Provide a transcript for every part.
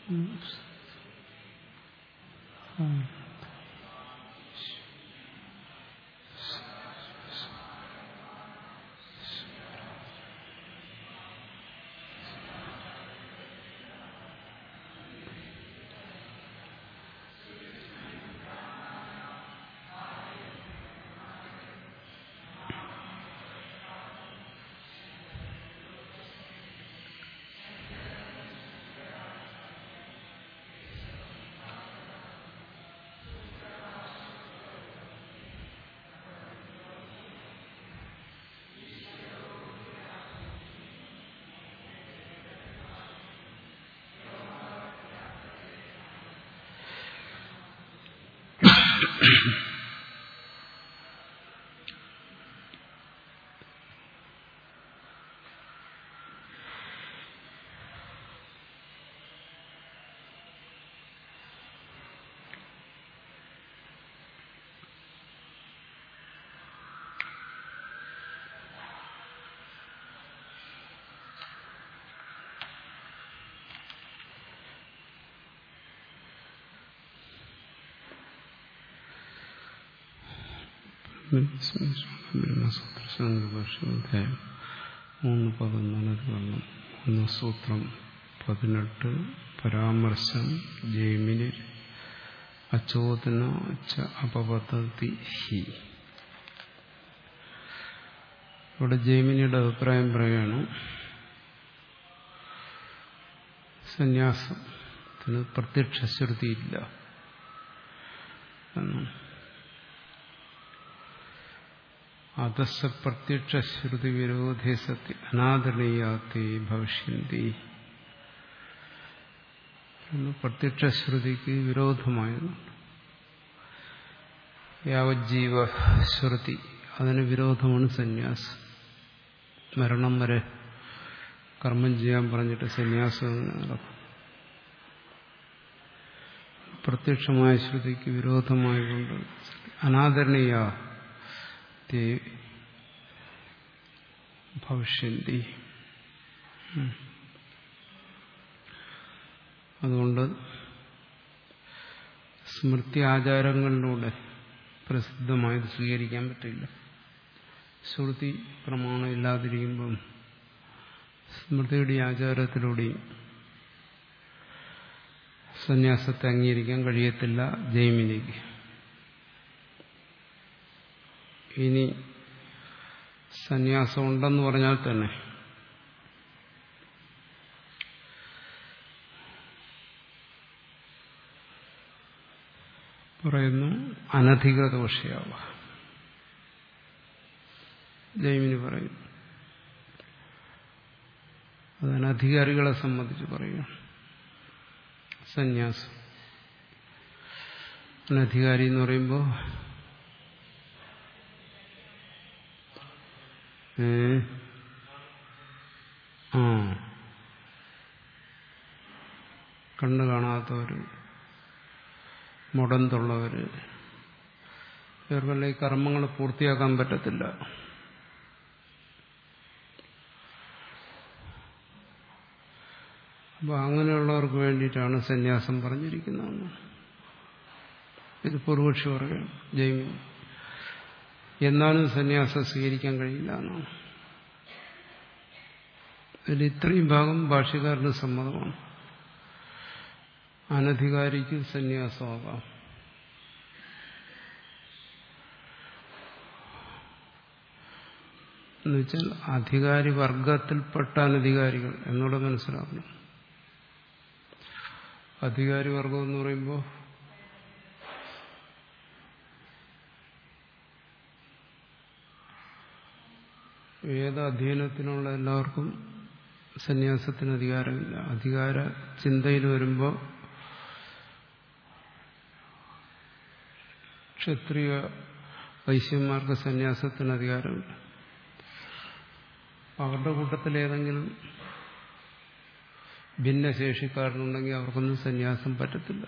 ബ്രഹ്മസൂത്രശാന്തഭാഷ്യാധ്യായം മൂന്ന് പതിനാല് വെള്ളം മൂന്ന് സൂത്രം പതിനെട്ട് പരാമർശം ജൈമിനി അച്ചോദന ച അപപദ്ധതി ഹി ഇവിടെ ജൈമിനിയുടെ അഭിപ്രായം പറയുകയാണ് സന്യാസത്തിന് പ്രത്യക്ഷ ശ്രുതിയില്ല എന്നാണ് അതസ പ്രത്യക്ഷ ശ്രുതി വിരോധേ സത്യ അനാദരണീയാത്തേ ഭവിഷ്യന്തി പ്രത്യക്ഷ ശ്രുതിക്ക് വിരോധമായതുണ്ട് യാവജ്ജീവ ശ്രുതി അതിന് വിരോധമാണ് സന്യാസം മരണം വരെ കർമ്മം ചെയ്യാൻ പറഞ്ഞിട്ട് സന്യാസം നടക്കും പ്രത്യക്ഷമായ ശ്രുതിക്ക് വിരോധമായതുകൊണ്ട് അനാദരണീയ ഭവിഷ്യന്തി അതുകൊണ്ട് സ്മൃതി ആചാരങ്ങളിലൂടെ പ്രസിദ്ധമായത് സ്വീകരിക്കാൻ പറ്റില്ല ശ്രുതി പ്രമാണം ഇല്ലാതിരിക്കുമ്പം സ്മൃതിയുടെ ആചാരത്തിലൂടെയും സന്യാസത്തെ അംഗീകരിക്കാൻ കഴിയത്തില്ല ജൈമിനിക്ക് ഇനി സന്യാസം ഉണ്ടെന്ന് പറഞ്ഞാൽ തന്നെ പറയുന്നു അനധികൃത വിഷയാവ ജൈമിനി പറയുന്നു അത് അനധികാരികളെ സംബന്ധിച്ച് പറയുക സന്യാസം അനധികാരി എന്ന് പറയുമ്പോൾ ആ കണ്ണു കാണാത്തവര് മുടന്തുള്ളവര് ഇവർക്കെല്ലാം ഈ കർമ്മങ്ങൾ പൂർത്തിയാക്കാൻ പറ്റത്തില്ല അപ്പൊ അങ്ങനെയുള്ളവർക്ക് വേണ്ടിയിട്ടാണ് സന്യാസം പറഞ്ഞിരിക്കുന്നതെന്ന് ഇത് പൂർവക്ഷി പറയുകയാണ് ജൈമി എന്നാലും സന്യാസം സ്വീകരിക്കാൻ കഴിയില്ല എന്നാണ് ഇതിൽ ഇത്രയും ഭാഗം ഭാഷ്യക്കാരന് സമ്മതമാണ് അനധികാരിക്ക് സന്യാസമാകാം എന്നുവെച്ചാൽ അധികാരി വർഗത്തിൽപ്പെട്ട അനധികാരികൾ എന്നൂടെ മനസ്സിലാക്കണം അധികാരി വർഗം എന്ന് പറയുമ്പോൾ വേദ അധ്യയനത്തിനുള്ള എല്ലാവർക്കും സന്യാസത്തിന് അധികാരമില്ല അധികാര ചിന്തയിൽ വരുമ്പോൾ ക്ഷത്രിയ വൈശ്യന്മാർക്ക് സന്യാസത്തിന് അധികാരമില്ല അവരുടെ കൂട്ടത്തിൽ ഏതെങ്കിലും ഭിന്നശേഷിക്കാരനുണ്ടെങ്കിൽ അവർക്കൊന്നും സന്യാസം പറ്റത്തില്ല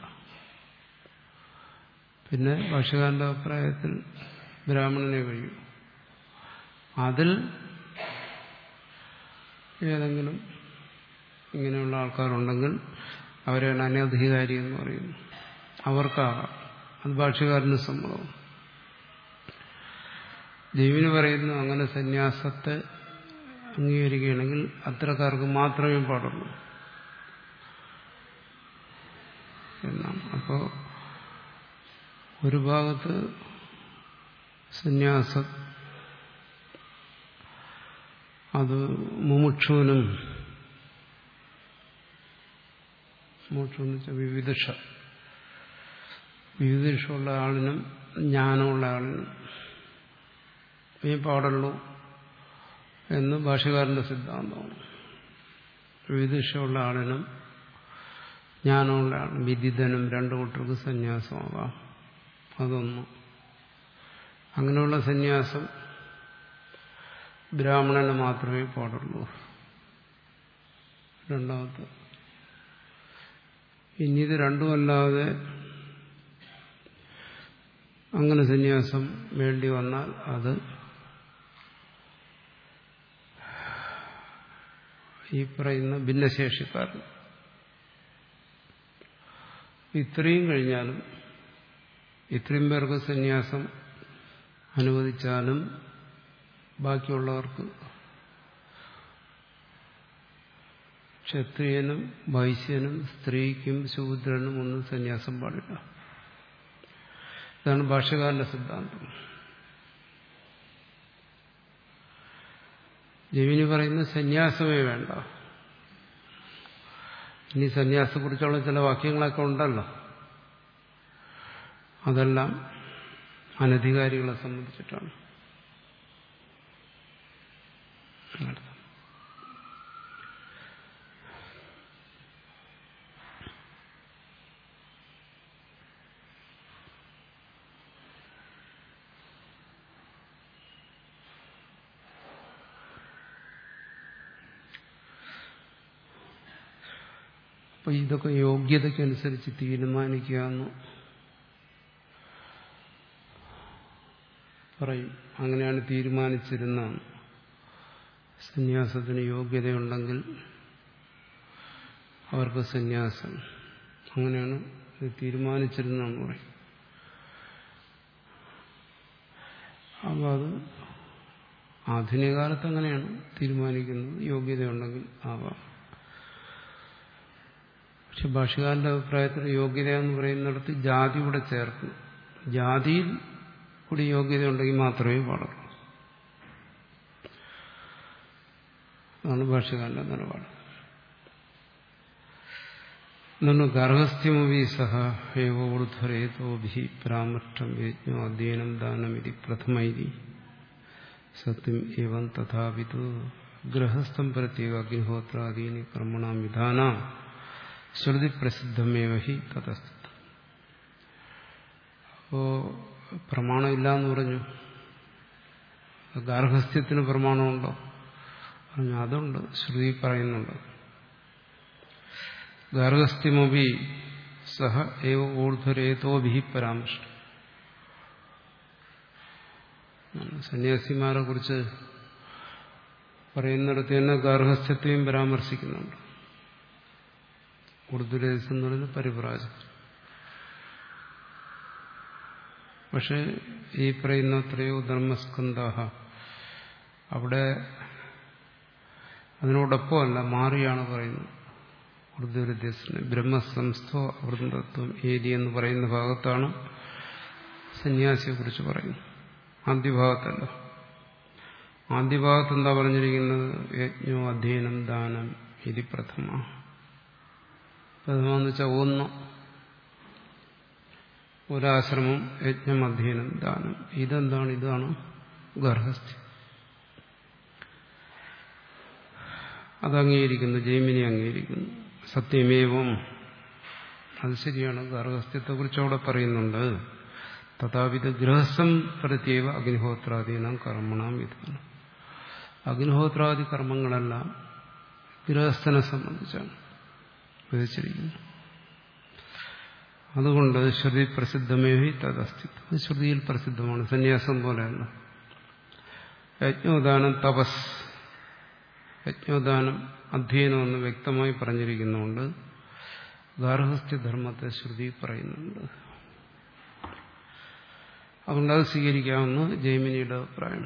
പിന്നെ ഭാഷകാരന്റെ അഭിപ്രായത്തിൽ ബ്രാഹ്മണനെ കഴിയും അതിൽ ഏതെങ്കിലും ഇങ്ങനെയുള്ള ആൾക്കാരുണ്ടെങ്കിൽ അവരെയാണ് അനധികാരി എന്ന് പറയുന്നത് അവർക്കാകാം അത് ഭാഷകാരന് സമ്മതം ജൈവിന് പറയുന്നു അങ്ങനെ സന്യാസത്തെ അംഗീകരിക്കുകയാണെങ്കിൽ അത്തരക്കാർക്ക് മാത്രമേ പാടുള്ളൂ എന്നാണ് അപ്പോൾ ഒരു ഭാഗത്ത് സന്യാസ അത് മുമുക്ഷുവിനും മോക്ഷം വെച്ചാൽ വിവിധ വിവിധയുള്ള ആളിനും ജ്ഞാനമുള്ള ആളിനും ഈ പാടുള്ളൂ എന്ന് ഭാഷകാരന്റെ സിദ്ധാന്തമാണ് വിവിധയുള്ള ആളിനും ജ്ഞാനമുള്ള ആളും വിദിതനും രണ്ടു കൂട്ടർക്ക് സന്യാസമാകാം അതൊന്നും അങ്ങനെയുള്ള സന്യാസം ബ്രാഹ്മണന് മാത്രമേ പാടുള്ളൂ രണ്ടാമത്തെ ഇനി ഇത് രണ്ടുമല്ലാതെ അങ്ങനെ സന്യാസം വേണ്ടി വന്നാൽ അത് ഈ പറയുന്ന ഭിന്നശേഷിക്കാരൻ ഇത്രയും കഴിഞ്ഞാലും ഇത്രയും പേർക്ക് സന്യാസം അനുവദിച്ചാലും ബാക്കിയുള്ളവർക്ക് ക്ഷത്രിയനും വൈശ്യനും സ്ത്രീക്കും ശൂദ്രനും ഒന്നും സന്യാസം പാടില്ല ഇതാണ് ഭാഷകാരന്റെ സിദ്ധാന്തം ജമിനി പറയുന്ന സന്യാസമേ വേണ്ട ഇനി സന്യാസത്തെക്കുറിച്ചുള്ള ചില വാക്യങ്ങളൊക്കെ ഉണ്ടല്ലോ അതെല്ലാം അനധികാരികളെ സംബന്ധിച്ചിട്ടാണ് അപ്പൊ ഇതൊക്കെ യോഗ്യതയ്ക്കനുസരിച്ച് തീരുമാനിക്കുക എന്ന് പറയും അങ്ങനെയാണ് തീരുമാനിച്ചിരുന്നതാണ് സന്യാസത്തിന് യോഗ്യതയുണ്ടെങ്കിൽ അവർക്ക് സന്യാസം അങ്ങനെയാണ് ഇത് തീരുമാനിച്ചിരുന്നതെന്ന് പറയും അപ്പോൾ അത് ആധുനിക കാലത്ത് അങ്ങനെയാണ് തീരുമാനിക്കുന്നത് യോഗ്യതയുണ്ടെങ്കിൽ ആവാം പക്ഷെ ഭാഷകാരന്റെ അഭിപ്രായത്തിൽ യോഗ്യത എന്ന് പറയുന്നിടത്ത് ജാതി കൂടെ ചേർക്കും ജാതിയിൽ കൂടി യോഗ്യത ഉണ്ടെങ്കിൽ മാത്രമേ പാടുള്ളൂ അതാണ് ഭാഷകാരന്റെ നിലപാട് നന്നു ഗർഹസ്ഥ്യമവി സഹ ഏവോർധരേതോഭി പരാമർഷ്ടം യജ്ഞോ അധ്യയനം ദാനം ഇത് പ്രഥമൈതി സത്യം ഏവം തഥാവിതു ഗൃഹസ്ഥം പ്രത്യേക അഗ്നിഹോത്രാദീനി കർമ്മണാം വിധാന ശ്രുതി പ്രസിദ്ധമേവ ഹി തതസ്ഥിത അപ്പോ പ്രമാണമില്ല എന്ന് പറഞ്ഞു ഗാർഹസ്ഥ്യത്തിന് പ്രമാണമുണ്ടോ പറഞ്ഞു അതുണ്ട് ശ്രുതി പറയുന്നുണ്ട് ഗാർഹസ്ഥ്യമപി സഹ ഏവ ഊർധ്വരേതോഭി പരാമർശം സന്യാസിമാരെ കുറിച്ച് പറയുന്നിടത്ത് തന്നെ ഗാർഹസ്ഥ്യത്തെയും പരാമർശിക്കുന്നുണ്ട് ഉറുദുരേസ് എന്ന് പറയുന്നത് പരിപ്രാജം പക്ഷെ ഈ പറയുന്ന ത്രയോ ധർമ്മസ്കന്ധാഹ അവിടെ അതിനോടൊപ്പമല്ല മാറിയാണ് പറയുന്നത് ഉറുദുരദേശിന് ബ്രഹ്മസംസ്ഥോ അമൃതത്വം ഏരി എന്ന് പറയുന്ന ഭാഗത്താണ് സന്യാസിയെ കുറിച്ച് പറയുന്നത് ആദ്യഭാഗത്തല്ല ആദ്യഭാഗത്ത് എന്താ പറഞ്ഞിരിക്കുന്നത് യജ്ഞോ അധ്യയനം ദാനം ഇത് പ്രഥമ പ്രഥമെന്ന് വെച്ചാൽ ഒന്ന് ഒരാശ്രമം യജ്ഞം അധ്യയനം ദാനം ഇതെന്താണ് ഇതാണ് ഗർഹസ്ഥ്യം അത് അംഗീകരിക്കുന്നു ജൈമിനി അംഗീകരിക്കുന്നു സത്യമേവം അത് ശരിയാണ് ഗർഹസ്ഥ്യത്തെക്കുറിച്ച് അവിടെ പറയുന്നുണ്ട് തഥാവിധ ഗൃഹസ്ഥം പ്രത്യേക അഗ്നിഹോത്രാദീനം കർമ്മണാം വിധാനം അഗ്നിഹോത്രാദി കർമ്മങ്ങളെല്ലാം ഗൃഹസ്ഥനെ സംബന്ധിച്ചാണ് വിധിച്ചിരിക്കുന്നത് അതുകൊണ്ട് ശ്രുതി പ്രസിദ്ധമേഹി തദസ്തിത്വം അത് ശ്രുതിയിൽ പ്രസിദ്ധമാണ് സന്യാസം പോലെയല്ല യജ്ഞോദാനം തപസ് യജ്ഞോദാനം അധ്യയനം എന്ന് വ്യക്തമായി പറഞ്ഞിരിക്കുന്നുണ്ട് ഗാർഹസ്ഥ്യധർമ്മത്തെ ശ്രുതി പറയുന്നുണ്ട് അതുകൊണ്ട് അത് സ്വീകരിക്കാമെന്ന് ജൈമിനിയുടെ അഭിപ്രായം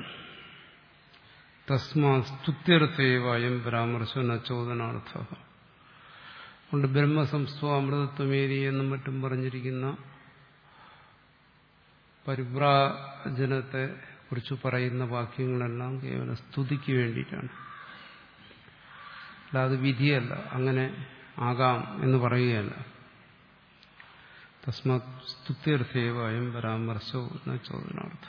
തസ്മാ സ്തുത്യർത്ഥേവായം പരാമർശം നച്ചോദനാർത്ഥ അതുകൊണ്ട് ബ്രഹ്മസംസ്ഥ അമൃതത്വമേരി എന്നും മറ്റും പറഞ്ഞിരിക്കുന്ന പരിവ്രാജനത്തെ കുറിച്ച് പറയുന്ന വാക്യങ്ങളെല്ലാം കേവലം സ്തുതിക്ക് വേണ്ടിയിട്ടാണ് അല്ലാതെ വിധിയല്ല അങ്ങനെ ആകാം എന്ന് പറയുകയല്ല തസ്മാത് സ്തുത്യർത്ഥേവായും പരാമർശോ എന്ന ചോദനാർത്ഥം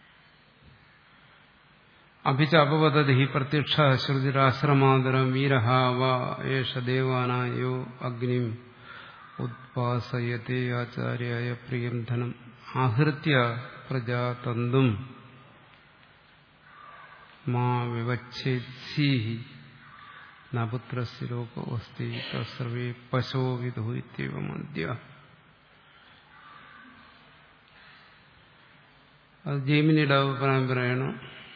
അഭിച അപവദതി പ്രത്യക്ഷ ശ്രുതിരാശ്രമാന്തരം വീരഹ വാ ഏഷ ദേവാനായോ അഗ്നിം ഉദ്വാസയത്തെ ആചാര്യായ പ്രിയം ധനം ആഹൃത്യ പ്രജാതന്തും മാ വിവച്ഛേത്സീഹി നപുത്രസ് ലോകോസ്തി തർവേ പശോ വിധു ഇത്യവമദ്യ അത് ജൈമിനിയുടെ അഭിപ്രായം പറയണം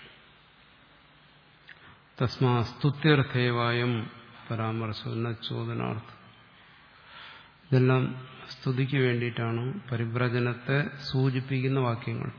തസ്മാ സ്തുത്യർത്ഥേവായം പരാമർശം എന്ന ചോദനാർത്ഥം ഇതെല്ലാം സ്തുതിക്ക് വേണ്ടിയിട്ടാണ് പരിഭ്രജനത്തെ സൂചിപ്പിക്കുന്ന വാക്യങ്ങൾ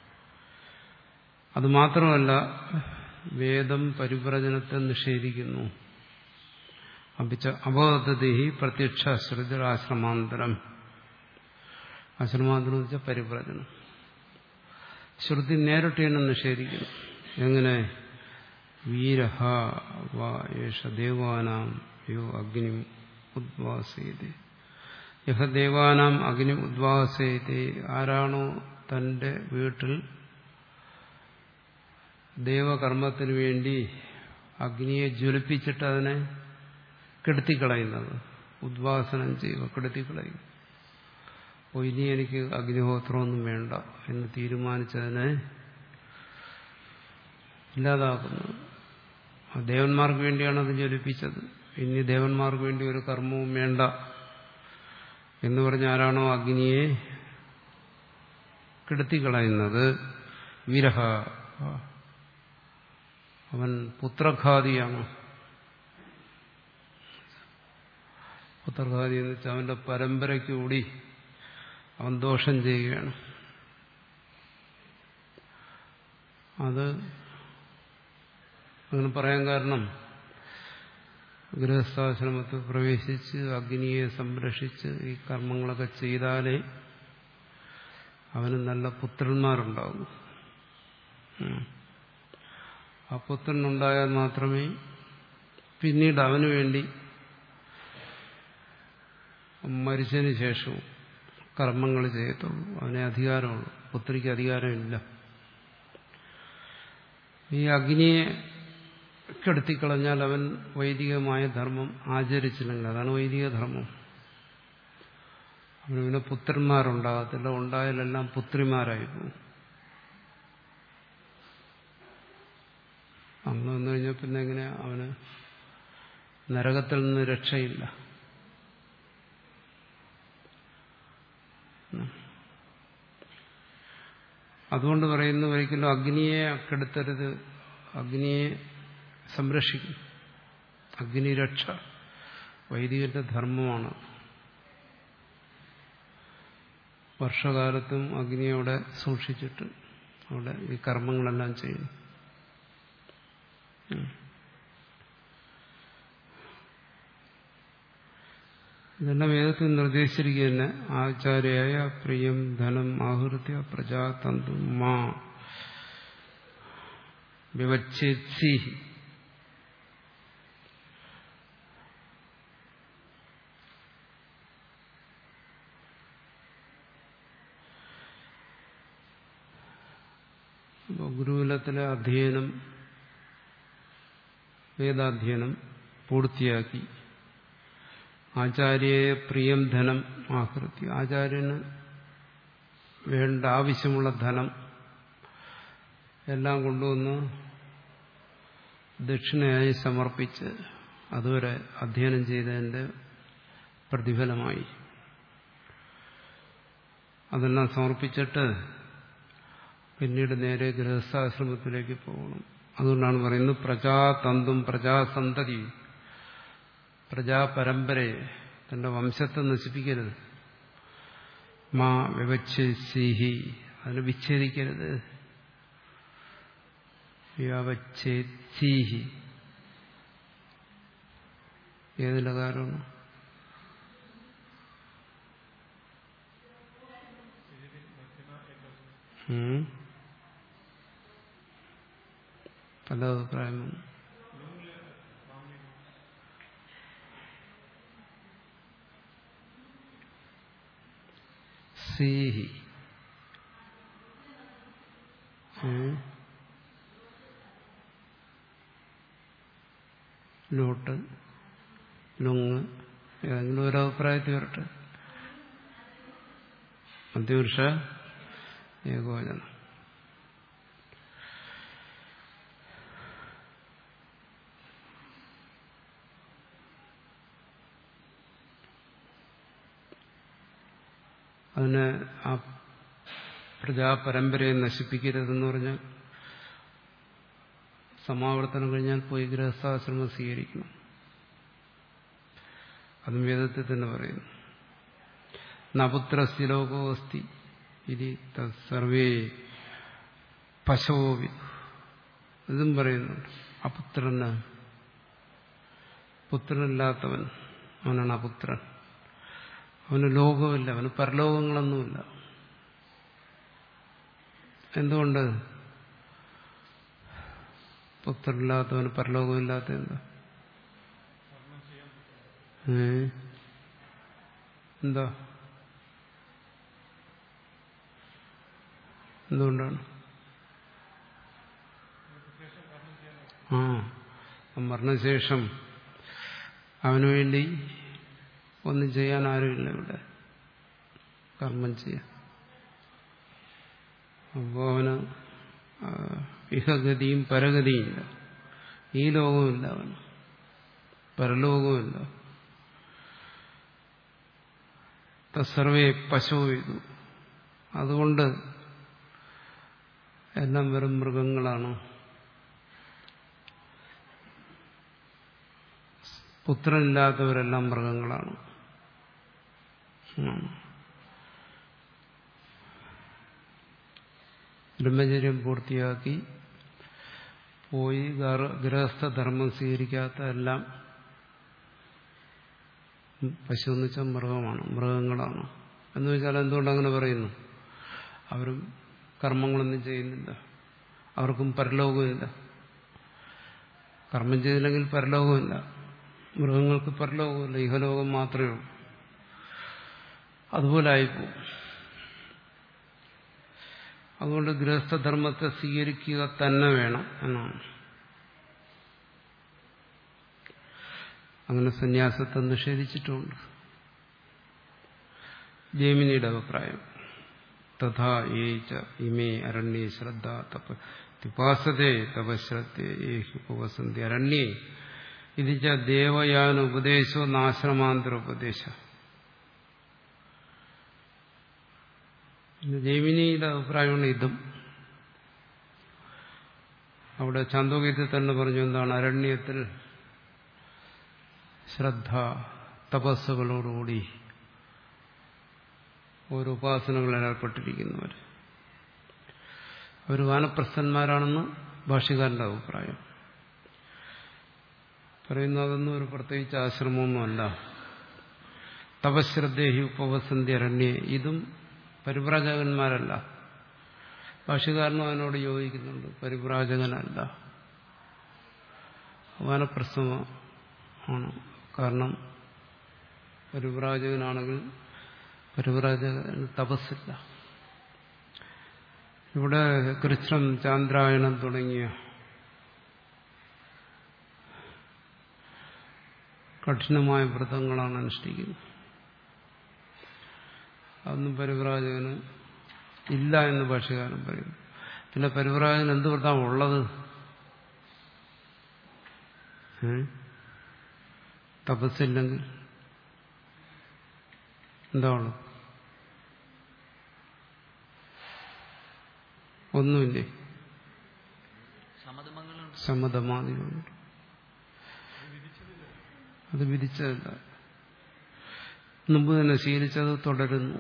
അതുമാത്രമല്ല വേദം പരിഭ്രജനത്തെ നിഷേധിക്കുന്നു അപ്പിച്ച അബോധതി പ്രത്യക്ഷ ശ്രുതിരാശ്രമാന്തരം ആശ്രമാന്തരം എന്ന് വെച്ചാൽ പരിഭ്രജനം ശ്രുതി നേരിട്ട് തന്നെ നിഷേധിക്കുന്നു എങ്ങനെ വീരഹ വാ യേഷ ദേവാനാം യോ അഗ്നി ഉദ്വാസയതി യഹ ദേവാനാം അഗ്നി ഉദ്വാസയതി ആരാണോ തന്റെ വീട്ടിൽ ദേവകർമ്മത്തിനു വേണ്ടി അഗ്നിയെ ജ്വലിപ്പിച്ചിട്ട് അതിനെ കെടുത്തിക്കളയുന്നത് ഉദ്വാസനം ചെയ്യുക കെടുത്തിക്കളയുക അപ്പോൾ ഇനി എനിക്ക് അഗ്നിഹോത്രമൊന്നും വേണ്ട എന്ന് തീരുമാനിച്ചതിനെ ഇല്ലാതാക്കുന്നത് ദേവന്മാർക്ക് വേണ്ടിയാണ് അത് ജ്വലിപ്പിച്ചത് ഇനി ദേവന്മാർക്ക് വേണ്ടി ഒരു കർമ്മവും വേണ്ട എന്ന് പറഞ്ഞ ആരാണോ അഗ്നിയെ കെടുത്തിക്കളയുന്നത് വിരഹ അവൻ പുത്രഘാതിയാണ് പുത്രഘാതി എന്ന് വെച്ചാൽ അവന്റെ പരമ്പരയ്ക്ക് കൂടി അവൻ ദോഷം ചെയ്യുകയാണ് അത് അങ്ങനെ പറയാൻ കാരണം ഗൃഹസ്ഥാശ്രമത്തിൽ പ്രവേശിച്ച് അഗ്നിയെ സംരക്ഷിച്ച് ഈ കർമ്മങ്ങളൊക്കെ ചെയ്താലേ അവന് നല്ല പുത്രന്മാരുണ്ടാകും ആ പുത്രനുണ്ടായാൽ മാത്രമേ പിന്നീട് അവന് വേണ്ടി മരിച്ചതിന് ശേഷവും കർമ്മങ്ങൾ ചെയ്യത്തുള്ളൂ അവനെ അധികാരമുള്ളൂ പുത്രിക്ക് അധികാരമില്ല ഈ അഗ്നിയെ കെടുത്തിക്കളഞ്ഞാൽ അവൻ വൈദികമായ ധർമ്മം ആചരിച്ചില്ലെങ്കിൽ അതാണ് വൈദിക ധർമ്മം അവന് പിന്നെ പുത്രന്മാരുണ്ടാകത്തില്ല ഉണ്ടായാലെല്ലാം പുത്രിമാരായി പോകും അന്ന് വന്നു കഴിഞ്ഞാൽ പിന്നെ എങ്ങനെ അവന് നരകത്തിൽ നിന്ന് രക്ഷയില്ല അതുകൊണ്ട് പറയുന്നു ഒരിക്കലും അഗ്നിയെ കെടുത്തരുത് അഗ്നിയെ സംരക്ഷിക്കും അഗ്നിരക്ഷ വൈദികന്റെ ധർമ്മമാണ് വർഷകാലത്തും അഗ്നിയെ അവിടെ സൂക്ഷിച്ചിട്ട് അവിടെ ഈ കർമ്മങ്ങളെല്ലാം ചെയ്യുന്നു ഇതെല്ലാം വേദത്തിൽ നിർദ്ദേശിച്ചിരിക്കുക തന്നെ ആചാര്യായ പ്രിയം ധനം ആഹൃത്യ പ്രജാതന്തു മാ വിവച്ഛേത്സി ഗുരുകുലത്തിലെ അധ്യയനം വേദാധ്യയനം പൂർത്തിയാക്കി ആചാര്യയെ പ്രിയം ധനം ആഹൃത്യ ആചാര്യന് വേണ്ട ആവശ്യമുള്ള ധനം എല്ലാം കൊണ്ടുവന്ന് ദക്ഷിണയായി സമർപ്പിച്ച് അതുവരെ അധ്യയനം ചെയ്തതിന്റെ പ്രതിഫലമായി അതെല്ലാം സമർപ്പിച്ചിട്ട് പിന്നീട് നേരെ ഗൃഹസ്ഥാശ്രമത്തിലേക്ക് പോകണം അതുകൊണ്ടാണ് പറയുന്നത് പ്രജാതന്തും പ്രജാസന്തതി പ്രജാപരമ്പരയെ തന്റെ വംശത്തെ നശിപ്പിക്കരുത് മാ വ്യവച്ഛേഹി അതിനെ വിച്ഛേദിക്കരുത് വ്യവച്ഛേഹി ഏതിന്റെ കാരണമാണ് ഉം. പല അഭിപ്രായമാണ് സീഹി ഉം. ലോട്ട് ലുങ് ഏതെങ്കിലും ഒരു അഭിപ്രായത്തിൽ വരട്ടെ മധ്യപുരുഷ ഏകോചനം അതിന് ആ പ്രജാപരമ്പരയെ നശിപ്പിക്കരുതെന്ന് പറഞ്ഞാൽ സമാവർത്തനം കഴിഞ്ഞാൽ പോയി ഗൃഹസ്ഥാശ്രമം സ്വീകരിക്കണം അതും വേദത്തിൽ തന്നെ പറയുന്നു നപുത്രസ്യ ലോകോസ്തി ഇതി സർവേ പശവോ ഇതും പറയുന്നുണ്ട് അപുത്രന് പുത്രനില്ലാത്തവൻ അവനാണ് അപുത്രൻ അവന് ലോകമില്ല അവന് പരലോകങ്ങളൊന്നുമില്ല എന്തുകൊണ്ട് പുത്രനില്ലാത്തവന് പരലോകമില്ലാത്ത എന്താ ഏ? എന്താ എന്തുകൊണ്ടാണ് ആ മരണശേഷം അവന് വേണ്ടി ഒന്നും ചെയ്യാൻ ആരുമില്ല ഇവിടെ കർമ്മം ചെയ്യാൻ അപ്പോൾ അവന് ആ, ഇഹഗതിയും പരഗതിയും ഇല്ല ഈ ലോകവുമില്ല അവന് പരലോകവുമില്ല സർവേ പശു ചെയ്തു അതുകൊണ്ട് എല്ലാം വെറും മൃഗങ്ങളാണ് പുത്രനില്ലാത്തവരെല്ലാം മൃഗങ്ങളാണ് ഉം. ബ്രഹ്മചര്യം പൂർത്തിയാക്കി പോയി ഗർ- ഗൃഹസ്ഥധർമ്മം സ്വീകരിക്കാത്ത എല്ലാം പശു എന്ന് വെച്ചാൽ മൃഗമാണ് മൃഗങ്ങളാണ് എന്ന് വെച്ചാൽ എന്തുകൊണ്ട് അങ്ങനെ പറയുന്നു അവരും കർമ്മങ്ങളൊന്നും ചെയ്യുന്നില്ല അവർക്കും പരലോകമില്ല കർമ്മം ചെയ്തില്ലെങ്കിൽ പരലോകമില്ല മൃഗങ്ങൾക്ക് പരലോകമില്ല ഇഹലോകം മാത്രമേ ഉള്ളൂ അതുപോലെ ആയിപ്പോവും അതുകൊണ്ട് ഗൃഹസ്ഥധർമ്മത്തെ സ്വീകരിക്കുക തന്നെ വേണം എന്നാണ് അങ്ങനെ സന്യാസത്തെ നിഷേധിച്ചിട്ടുമുണ്ട് ജൈമിനിയുടെ അഭിപ്രായം തഥാ ഏ ച ഇമേ അരണ്യേ ശ്രദ്ധ തപ തിപാസതേ തപശ്രദ്ധേ ഉപവസന്തി അരണ്യേ ഇത് ച ദേവയാനുപദേശോ നാശ്രമാന്തരോപദേശ ജൈമിനിയുടെ അഭിപ്രായമാണ് ഇതും അവിടെ ചാന്തോക്യത്തിൽ തന്നെ പറഞ്ഞു എന്താണ് അരണ്യത്തിൽ ശ്രദ്ധ തപസ്സുകളോടുകൂടി ഓരോ ഉപാസനകളിൽ ഏർപ്പെട്ടിരിക്കുന്നവർ അവർ വാനപ്രസ്ഥന്മാരാണെന്ന് ഭാഷ്യക്കാരന്റെ അഭിപ്രായം പറയുന്നു അതൊന്നും ഒരു പ്രത്യേകിച്ച് ആശ്രമമൊന്നുമല്ല തപശ്രദ്ധേഹി ഉപവസന്തി അരണ്യെ ഇതും പരിവ്രാജകന്മാരല്ല ഭാഷ്യക്കാരനും അതിനോട് യോജിക്കുന്നുണ്ട് പരിവ്രാജകനല്ല വാനപ്രസ്ഥമാണ് കാരണം പരിവ്രാജകനാണെങ്കിൽ പരിവ്രാജകന് തപസ്സില്ല ഇവിടെ കൃഷ്ണം ചാന്ദ്രായണം തുടങ്ങിയ കഠിനമായ വ്രതങ്ങളാണ് അനുഷ്ഠിക്കുന്നത് അതൊന്നും പരിവ്രാജകന് ഇല്ല എന്ന് ഭാഷകാരൻ പറയുന്നു പിന്നെ പരിവ്രാജകൻ എന്ത് വ്രതമാണ് ഉള്ളത് ഏ? തപസ്സില്ലെങ്കിൽ എന്താ ഉള്ളത് ഒന്നുമില്ലേ സമതമങ്ങളുണ്ട് സമ്മതമാദികളുണ്ട് അത് വിധിച്ചതല്ല മുമ്പ് തന്നെ ശീലിച്ചത് തുടരുന്നു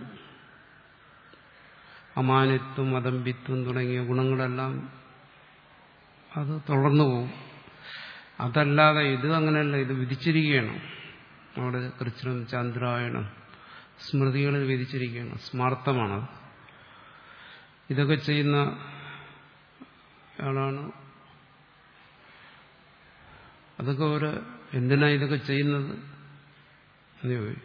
അമാനിത്വം അതമ്പിത്വം തുടങ്ങിയ ഗുണങ്ങളെല്ലാം അത് തുടർന്നു പോകും അതല്ലാതെ ഇത് അങ്ങനെയല്ല ഇത് വിധിച്ചിരിക്കുകയാണ് അവിടെ കൃഷ്ണം ചന്ദ്രായണം സ്മൃതികളിൽ വിധിച്ചിരിക്കുകയാണ് സ്മാർത്ഥമാണത് ഇതൊക്കെ ചെയ്യുന്ന ആളാണ് അതൊക്കെ ഒരു എന്തിനാ ഇതൊക്കെ ചെയ്യുന്നത് എന്ന് ചോദിക്കും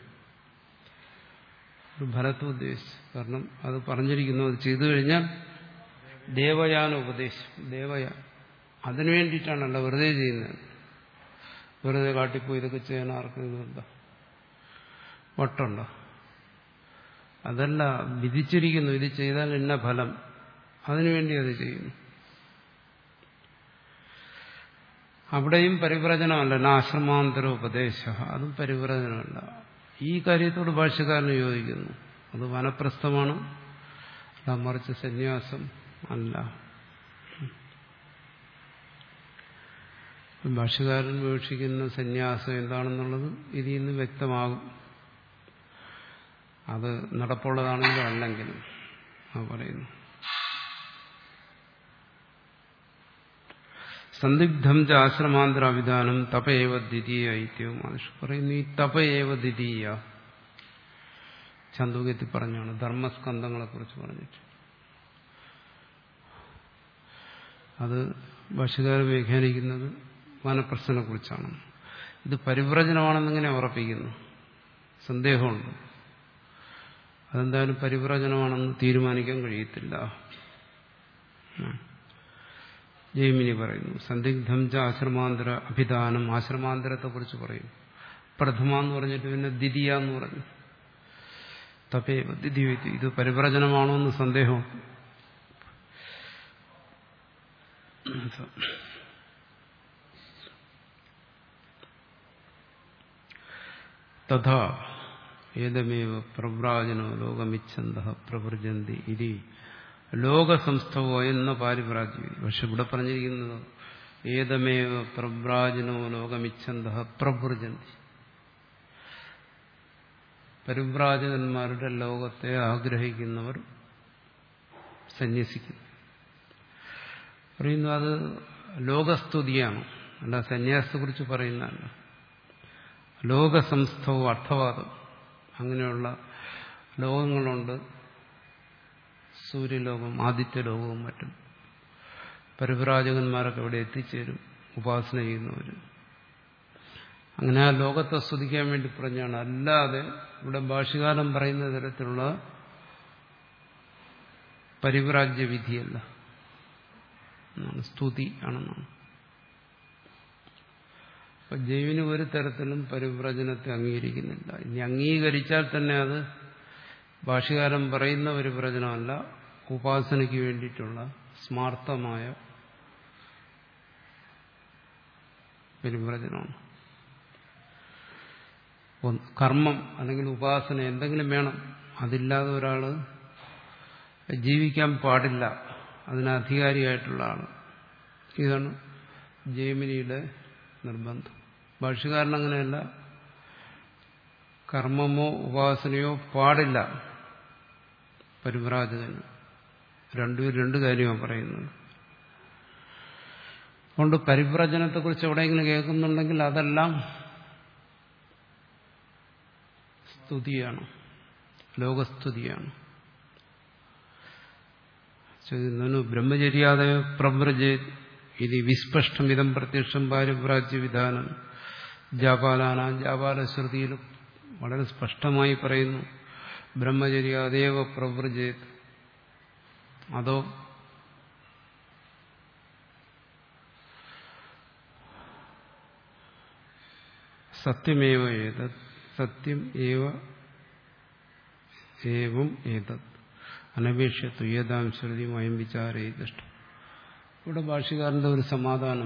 ഒരു ഫലത്തെ ഉദ്ദേശിച്ചു കാരണം അത് പറഞ്ഞിരിക്കുന്നു അത് ചെയ്തു കഴിഞ്ഞാൽ ദേവയാന ഉപദേശം ദേവയാൻ അതിനു വേണ്ടിയിട്ടാണല്ലോ വെറുതെ ചെയ്യുന്നത് വെറുതെ കാട്ടിപ്പോയി ഇതൊക്കെ ചെയ്യാൻ ആർക്കും എന്താ വട്ടുണ്ടോ അതല്ല വിധിച്ചിരിക്കുന്നു ഇത് ചെയ്താൽ ഇന്ന ഫലം അതിനുവേണ്ടി അത് ചെയ്യുന്നു അവിടെയും പരിവ്രജനമല്ല നാശ്രമാന്തര ഉപദേശ അതും പരിവ്രജനമല്ല ഈ കാര്യത്തോട് ഭാഷ്യക്കാരന് യോജിക്കുന്നു അത് വനപ്രസ്ഥമാണ് അല്ല മറിച്ച് സന്യാസം അല്ല ഭാഷ്യകാരൻ വീക്ഷിക്കുന്ന സന്യാസം എന്താണെന്നുള്ളത് ഇതിൽ നിന്ന് വ്യക്തമാകും അത് നടപ്പുള്ളതാണെങ്കിലും അല്ലെങ്കിലും ആ പറയുന്നു സന്ദിഗ്ധം ച ആശ്രമാന്തരാവിധാനം തപയേവ ദ്വിതീയ ഐത്യവും മനുഷ്യ പറയുന്നു ഈ തപയേവ ദ്വിതീയ ചന്തുകത്തി പറഞ്ഞാണ് ധർമ്മസ്കന്ധങ്ങളെ കുറിച്ച് പറഞ്ഞിട്ട് അത് ഭാഷകാരൻ വ്യാഖ്യാനിക്കുന്നത് വനപ്രശ്നെ കുറിച്ചാണ് ഇത് പരിവ്രജനമാണെന്നിങ്ങനെ ഉറപ്പിക്കുന്നു സന്ദേഹമുണ്ട് അതെന്തായാലും പരിവ്രജനമാണെന്ന് തീരുമാനിക്കാൻ കഴിയത്തില്ല ജൈമിനി പറയുന്നു സന്ദിഗ്ധം ച ആശ്രമാന്തര അഭിധാനം ആശ്രമാന്തരത്തെ കുറിച്ച് പറയും പ്രഥമ എന്ന് പറഞ്ഞിട്ട് പിന്നെ ദ്വിതീയ എന്ന് പറഞ്ഞു തപേ ദ്വിതീയ ഇത് പരിവ്രജനമാണോ എന്ന് സന്ദേഹം തഥാ ഏതമേവ പ്രവ്രാജനോ ലോകമിച്ഛന്ത പ്രവൃജന്തി ഇതി ലോകസംസ്ഥവോ എന്ന പാരിപ്രാജ്യം പക്ഷെ ഇവിടെ പറഞ്ഞിരിക്കുന്നത് ഏതമേവ പ്രവ്രാജനോ ലോകമിച്ഛന്ത പ്രവൃജന്തി പരിവ്രാജകന്മാരുടെ ലോകത്തെ ആഗ്രഹിക്കുന്നവർ സന്യസിക്കുന്നു പറയുന്നു അത് ലോകസ്തുതിയാണ് അല്ല സന്യാസത്തെക്കുറിച്ച് പറയുന്നതല്ല ലോകസംസ്ഥവും അർത്ഥവാദം അങ്ങനെയുള്ള ലോകങ്ങളുണ്ട് സൂര്യലോകം ആദിത്യലോകവും മറ്റും പരിവ്രാജകന്മാരൊക്കെ ഇവിടെ എത്തിച്ചേരും ഉപാസന ചെയ്യുന്നവർ അങ്ങനെ ആ ലോകത്തെ സ്തുതിക്കാൻ വേണ്ടി പറഞ്ഞാണ് അല്ലാതെ ഇവിടെ ഭാഷകാലം പറയുന്ന തരത്തിലുള്ള പരിവ്രാജ്യ വിധിയല്ല എന്നാണ് സ്തുതി ആണെന്നാണ് അപ്പൊ ജൈവിന് ഒരു തരത്തിലും പരിവ്രജനത്തെ അംഗീകരിക്കുന്നില്ല ഇനി അംഗീകരിച്ചാൽ തന്നെ അത് ഭാഷകാരൻ പറയുന്ന പരിവ്രജനമല്ല ഉപാസനയ്ക്ക് വേണ്ടിയിട്ടുള്ള സ്മാർത്ഥമായ പരിവ്രജനമാണ് കർമ്മം അല്ലെങ്കിൽ ഉപാസന എന്തെങ്കിലും വേണം അതില്ലാതെ ഒരാൾ ജീവിക്കാൻ പാടില്ല അതിന് അധികാരിയായിട്ടുള്ള ആൾ ഇതാണ് ജൈമിനിയുടെ നിർബന്ധം ഭാഷകാരൻ അങ്ങനെയല്ല കർമ്മമോ ഉപാസനയോ പാടില്ല പരിവ്രാജകന് രണ്ടുപേരും രണ്ട് കാര്യമാണ് പറയുന്നത് അതുകൊണ്ട് പരിവ്രജനത്തെക്കുറിച്ച് എവിടെയെങ്കിലും കേൾക്കുന്നുണ്ടെങ്കിൽ അതെല്ലാം സ്തുതിയാണ് ലോകസ്തുതിയാണ് നനു ബ്രഹ്മചര്യാദയ പ്രവ്രജേ ഇത് വിസ്പഷ്ടമിതം പ്രത്യക്ഷം പാരിവ്രാജ്യ വിധാനം ജാപാലാന ജാപാലശ്രുതിയിലും വളരെ സ്പഷ്ടമായി പറയുന്നു ബ്രഹ്മചര്യാദേവ പ്രവ്രജേത് അതോ സത്യമേവ ഏതത് സത്യം ഏവ ഏവം ഏതത് അനപേക്ഷ തുയ്യതാം ശ്രുതിമയം വിചാരേ ദൃഷ്ടം ഇവിടെ ഭാഷകാരന്റെ ഒരു സമാധാനം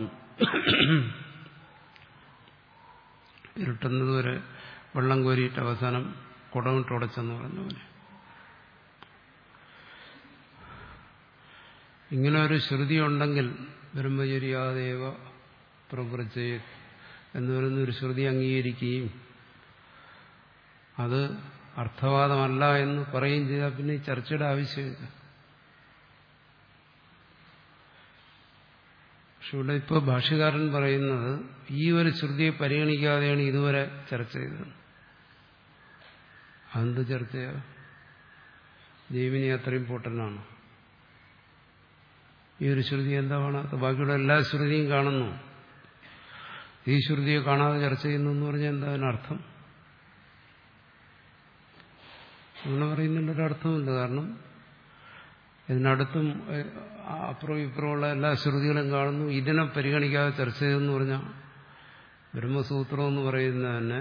ഇരുട്ടുന്നത് വരെ വെള്ളം കോരിയിട്ട് അവസാനം കുടമിട്ട് ഉടച്ചെന്ന് പറഞ്ഞ പോലെ ഇങ്ങനെ ഒരു ശ്രുതി ഉണ്ടെങ്കിൽ ബ്രഹ്മചര്യാദേവ പ്രവൃജയ എന്ന് പറയുന്ന ഒരു ശ്രുതി അംഗീകരിക്കുകയും അത് അർത്ഥവാദമല്ല എന്ന് പറയുകയും ചെയ്താൽ പിന്നെ ഈ ചർച്ചയുടെ ആവശ്യമില്ല പക്ഷെ ഇവിടെ ഇപ്പോൾ ഭാഷ്യകാരൻ പറയുന്നത് ഈ ഒരു ശ്രുതിയെ പരിഗണിക്കാതെയാണ് ഇതുവരെ ചർച്ച ചെയ്തത് അതെന്ത് ചർച്ചയാ ജൈവിനി അത്രയും പൊട്ടനാണ് ഈ ഒരു ശ്രുതി എന്താ കാണാത്ത ബാക്കിയുള്ള എല്ലാ ശ്രുതിയും കാണുന്നു ഈ ശ്രുതിയെ കാണാതെ ചർച്ച ചെയ്യുന്നു എന്ന് പറഞ്ഞാൽ എന്താ അതിനർത്ഥം അങ്ങനെ പറയുന്നതിൻ്റെ ഒരർത്ഥമില്ല കാരണം ഇതിനടുത്തും ഏഹ്, അപ്പുറവും ഇപ്പുറമുള്ള എല്ലാ ശ്രുതികളും കാണുന്നു ഇതിനെ പരിഗണിക്കാതെ ചർച്ച ചെയ്തെന്ന് പറഞ്ഞാൽ ബ്രഹ്മസൂത്രം എന്ന് പറയുന്നത് തന്നെ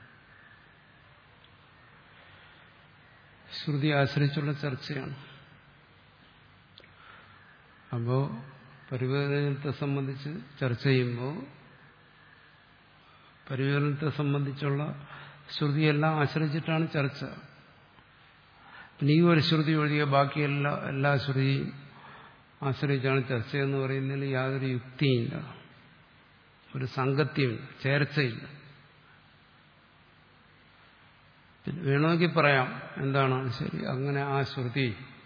ശ്രുതി ആശ്രയിച്ചുള്ള ചർച്ചയാണ് അപ്പോൾ പരിവേദനത്തെ സംബന്ധിച്ച് ചർച്ച ചെയ്യുമ്പോൾ പരിവേദനത്തെ സംബന്ധിച്ചുള്ള ശ്രുതിയെല്ലാം ആശ്രയിച്ചിട്ടാണ് ചർച്ച പിന്നെ ഈ ഒരു ശ്രുതി ഒഴികെ ബാക്കി എല്ലാ എല്ലാ ശ്രുതിയും ആശ്രയിച്ചാണ് ചർച്ച എന്ന് പറയുന്നതിൽ യാതൊരു യുക്തിയില്ല ഒരു സംഗത്യമില്ല ചേർച്ചയില്ല പിന്നെ വേണമെങ്കിൽ പറയാം എന്താണ് ശരി അങ്ങനെ ആ ശ്രുതി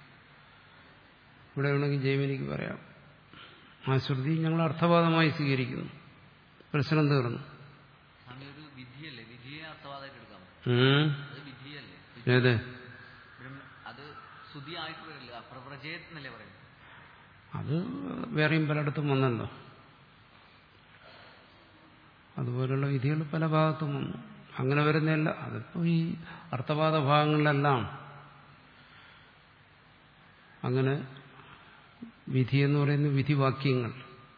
ഇവിടെ വേണമെങ്കിൽ ജൈമിനിക്ക് പറയാം ആ ശ്രുതി ഞങ്ങൾ അർത്ഥവാദമായി സ്വീകരിക്കുന്നു പ്രശ്നം തീർന്നു സ്വാമി ഒരു വിധിയല്ലേ വിധിയെ അർത്ഥവാദമായിട്ട് എടുക്കാം ഉം. അത് വിധിയല്ലേ ഏത് ബ്രഹ്മ അത് ശ്രുതി ആയിട്ട് വരില്ല പ്രവ്രജയത് എന്നല്ലേ പറയുന്നത് അത് വേറെയും പലയിടത്തും വന്നല്ലോ അതുപോലുള്ള വിധികൾ പല ഭാഗത്തും വന്നു അങ്ങനെ വരുന്നില്ല അതിപ്പോ ഈ അർത്ഥവാദ ഭാഗങ്ങളിലെല്ലാം അങ്ങനെ വിധി എന്ന് പറയുന്ന വിധിവാക്യങ്ങൾ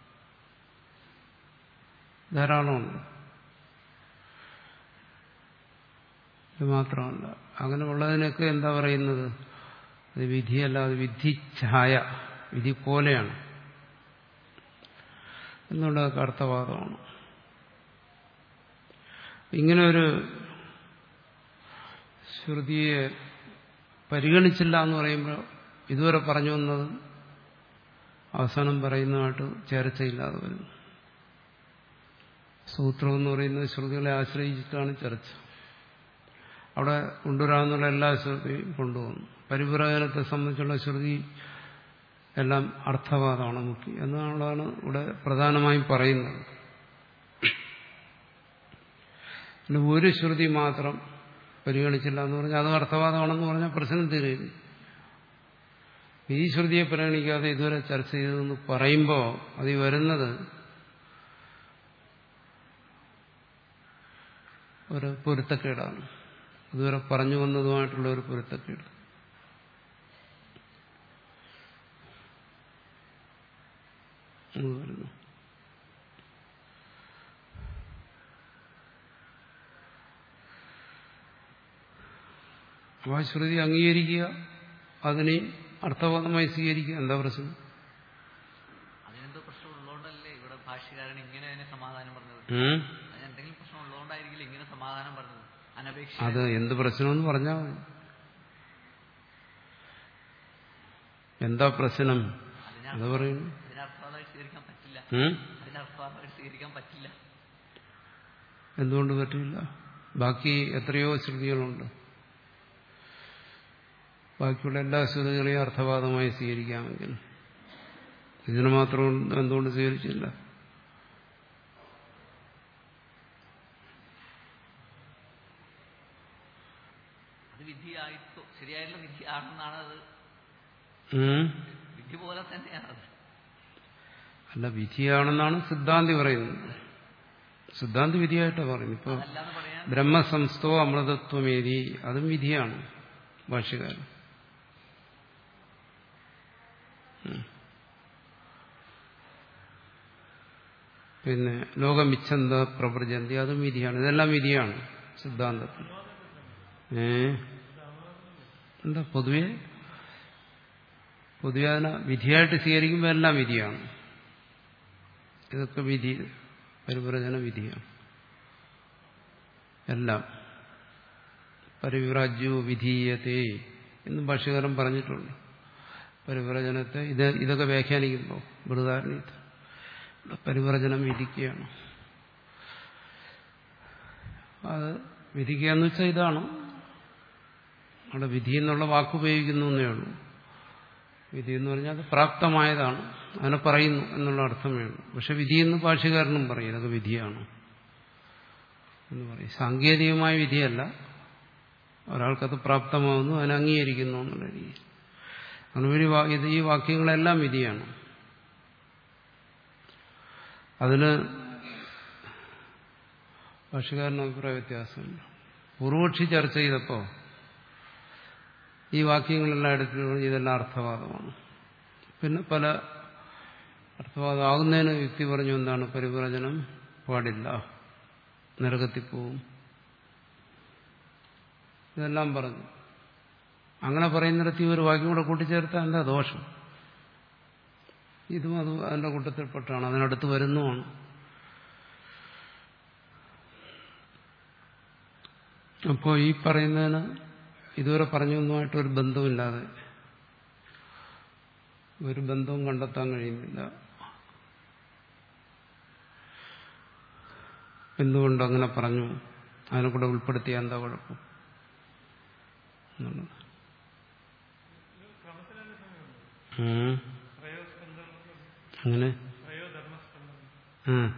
ധാരാളമുണ്ട് ഇത് മാത്രമല്ല അങ്ങനെ ഉള്ളതിനൊക്കെ എന്താ പറയുന്നത് അത് വിധിയല്ല അത് വിധിച്ഛായ വിധി പോലെയാണ് എന്നുള്ളതൊക്കെ അർത്ഥവാദമാണ് ഇങ്ങനെ ഒരു ശ്രുതിയെ പരിഗണിച്ചില്ല എന്ന് പറയുമ്പോൾ ഇതുവരെ പറഞ്ഞു വന്നത് അവസാനം പറയുന്നതായിട്ട് ചേർച്ചയില്ലാതെ വരുന്നു സൂത്രം എന്ന് പറയുന്നത് ശ്രുതികളെ ആശ്രയിച്ചിട്ടാണ് ചർച്ച അവിടെ കൊണ്ടുവരാമെന്നുള്ള എല്ലാ ശ്രുതിയും കൊണ്ടുവന്നു പരിപ്രയോജനത്തെ സംബന്ധിച്ചുള്ള ശ്രുതി എല്ലാം അർത്ഥവാദമാണ് മുഖ്യം എന്നുള്ളതാണ് ഇവിടെ പ്രധാനമായും പറയുന്നത് പിന്നെ ഒരു ശ്രുതി മാത്രം പരിഗണിച്ചില്ല എന്ന് പറഞ്ഞാൽ അത് അർത്ഥവാദമാണെന്ന് പറഞ്ഞാൽ പ്രശ്നം തീരുകയില്ല ഈ ശ്രുതിയെ പരിഗണിക്കാതെ ഇതുവരെ ചർച്ച ചെയ്തതെന്ന് പറയുമ്പോൾ അത് ഈ വരുന്നത് ഒരു പൊരുത്തക്കേടാണ് ഇതുവരെ പറഞ്ഞു വന്നതുമായിട്ടുള്ള ഒരു പൊരുത്തക്കേട് അത് വരുന്നു അപ്പോൾ ആ ശ്രുതി അംഗീകരിക്കുക അതിനെ അർത്ഥവാദമായി സ്വീകരിക്കുക എന്താ പ്രശ്നം അതിനെന്തോ പ്രശ്നം ഉള്ളതുകൊണ്ടല്ലേ ഇവിടെ ഭാഷ്യകാരൻ ഇങ്ങനെ അതിനെ സമാധാനം പറഞ്ഞത് ഉം? അതിന് എന്തെങ്കിലും പ്രശ്നം ഉള്ളതുകൊണ്ടായിരിക്കില്ല ഇങ്ങനെ സമാധാനം പറഞ്ഞത് അനപേക്ഷ അത് എന്ത് പ്രശ്നമെന്ന് പറഞ്ഞാൽ മതി എന്താ പ്രശ്നം അത് പറയുന്നു അതിനെ അർത്ഥവാദമായിട്ട് സ്വീകരിക്കാൻ പറ്റില്ല ഉം? അതിനെ അർത്ഥവാദമായിട്ട് സ്വീകരിക്കാൻ പറ്റില്ല എന്തുകൊണ്ട് പറ്റില്ല ബാക്കി എത്രയോ ശ്രുതികളുണ്ട് ബാക്കിയുള്ള എല്ലാ ശ്രുതികളെയും അർത്ഥവാദമായി സ്വീകരിക്കാമെങ്കിൽ ഇതിന് മാത്രം എന്തുകൊണ്ട് സ്വീകരിച്ചില്ല അത് വിധിയായിട്ടോ ശരിയായിട്ടുള്ള വിധിയാണെന്നാണ് അത് ഉം? വിധി പോലെ തന്നെയാണ് അത് അല്ല വിധിയാണെന്നാണ് സിദ്ധാന്തി പറയുന്നത് സിദ്ധാന്തി വിധിയായിട്ടാണ് പറയുന്നത് ഇപ്പൊ അല്ലാന്ന് പറയാൻ ബ്രഹ്മസംസ്ഥോ അമൃതത്വമേരി അതും വിധിയാണ് ഭാഷ്യകാരൻ ഉം. പിന്നെ ലോകമിച്ഛന്ത പ്രപഞ്ചന്തി അതും വിധിയാണ് ഇതെല്ലാം വിധിയാണ് സിദ്ധാന്തത്തിൽ ഏ എന്താ പൊതുവെ പൊതുവെ അതിനെ വിധിയായിട്ട് സ്വീകരിക്കുമ്പോൾ എല്ലാം വിധിയാണ് ഇതൊക്കെ വിധി പരിപ്രചന വിധിയാണ് എല്ലാം പരിവിറാജ്യോ വിധീയത്തെ എന്നും ഭാഷ്യകാരൻ പറഞ്ഞിട്ടുണ്ട് പരിവ്രജനത്തെ ഇത് ഇതൊക്കെ വ്യാഖ്യാനിക്കുമ്പോൾ ബൃഹദാരണീയത്ത് പരിവ്രജനം വിധിക്കുകയാണ് അത് വിധിക്കുക എന്ന് വെച്ചാൽ ഇതാണ് അവിടെ വിധി എന്നുള്ള വാക്ക് ഉപയോഗിക്കുന്നു എന്നേ ഉള്ളൂ വിധി എന്ന് പറഞ്ഞാൽ അത് പ്രാപ്തമായതാണ് അതിനെ പറയുന്നു എന്നുള്ള അർത്ഥമേ ഉള്ളൂ പക്ഷെ വിധി എന്ന് ഭാഷകാരനും പറയും ഇതൊക്കെ വിധിയാണ് എന്ന് പറയും സാങ്കേതികമായ വിധിയല്ല ഒരാൾക്കത് പ്രാപ്തമാവുന്നു അതിനെ അംഗീകരിക്കുന്നു എന്നുള്ള രീതി അങ്ങനെ ഒരു വാ- ഇത് ഈ വാക്യങ്ങളെല്ലാം വിധിയാണ് അതിന് ഭാഷകാരന് അഭിപ്രായ വ്യത്യാസമുണ്ട് പൂർവക്ഷി ചർച്ച ചെയ്തപ്പോൾ ഈ വാക്യങ്ങളെല്ലാം എടുത്തു ഇതെല്ലാം അർത്ഥവാദമാണ് പിന്നെ പല അർത്ഥവാദമാകുന്നതിന് യുക്തി പറഞ്ഞു എന്താണ് പരിവ്രജനം പാടില്ല നരകത്തിൽ പോവും ഇതെല്ലാം പറഞ്ഞു അങ്ങനെ പറയുന്നിടത്ത് ഈ ഒരു വാക്യം കൂടെ കൂട്ടിച്ചേർത്താൽ എന്താ ദോഷം ഇതും അത് അതിന്റെ കൂട്ടത്തിൽപ്പെട്ടാണ് അതിനടുത്ത് വരുന്നുമാണ് അപ്പോൾ ഈ പറയുന്നതിന് ഇതുവരെ പറഞ്ഞൊന്നുമായിട്ടൊരു ബന്ധമില്ലാതെ ഒരു ബന്ധവും കണ്ടെത്താൻ കഴിയുന്നില്ല എന്തുകൊണ്ട് അങ്ങനെ പറഞ്ഞു അതിനെ കൂടെ ഉൾപ്പെടുത്തിയ എന്താ കുഴപ്പം എന്നുള്ളത് ഉം. അങ്ങനെ ഉം.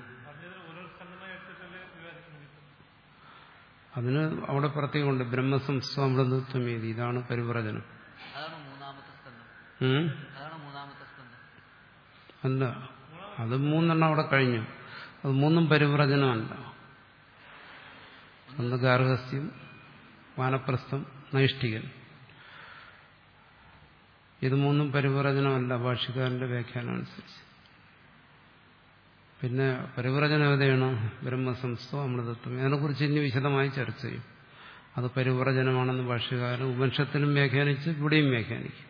അതിന് അവിടെ പ്രത്യേകമുണ്ട് ബ്രഹ്മസംസ്വാമൃതത്വമേതി ഇതാണ് പരിവ്രജനം അതാണ് മൂന്നാമത്തെ സ്കന്ധം ഉം? അതാണ് മൂന്നാമത്തെ സ്കന്ധം അല്ല അത് മൂന്നെണ്ണം അവിടെ കഴിഞ്ഞു അത് മൂന്നും പരിവ്രജനമല്ല ഒന്ന് ഗാർഹസ്ഥ്യം വാനപ്രസ്ഥം നൈഷ്ഠികൻ ഇത് മൂന്നും പരിവ്രജനമല്ല ഭാഷ്യക്കാരന്റെ വ്യാഖ്യാനം അനുസരിച്ച് പിന്നെ പരിവ്രജനം ഏതാണ് ബ്രഹ്മസംസ്ഥം അമൃതത്വം ഇതിനെക്കുറിച്ച് ഇനി വിശദമായി ചർച്ച ചെയ്യും അത് പരിവ്രജനമാണെന്ന് ഭാഷ്യകാരൻ ഉപനിഷത്തിലും വ്യാഖ്യാനിച്ച് ഇവിടെയും വ്യാഖ്യാനിക്കും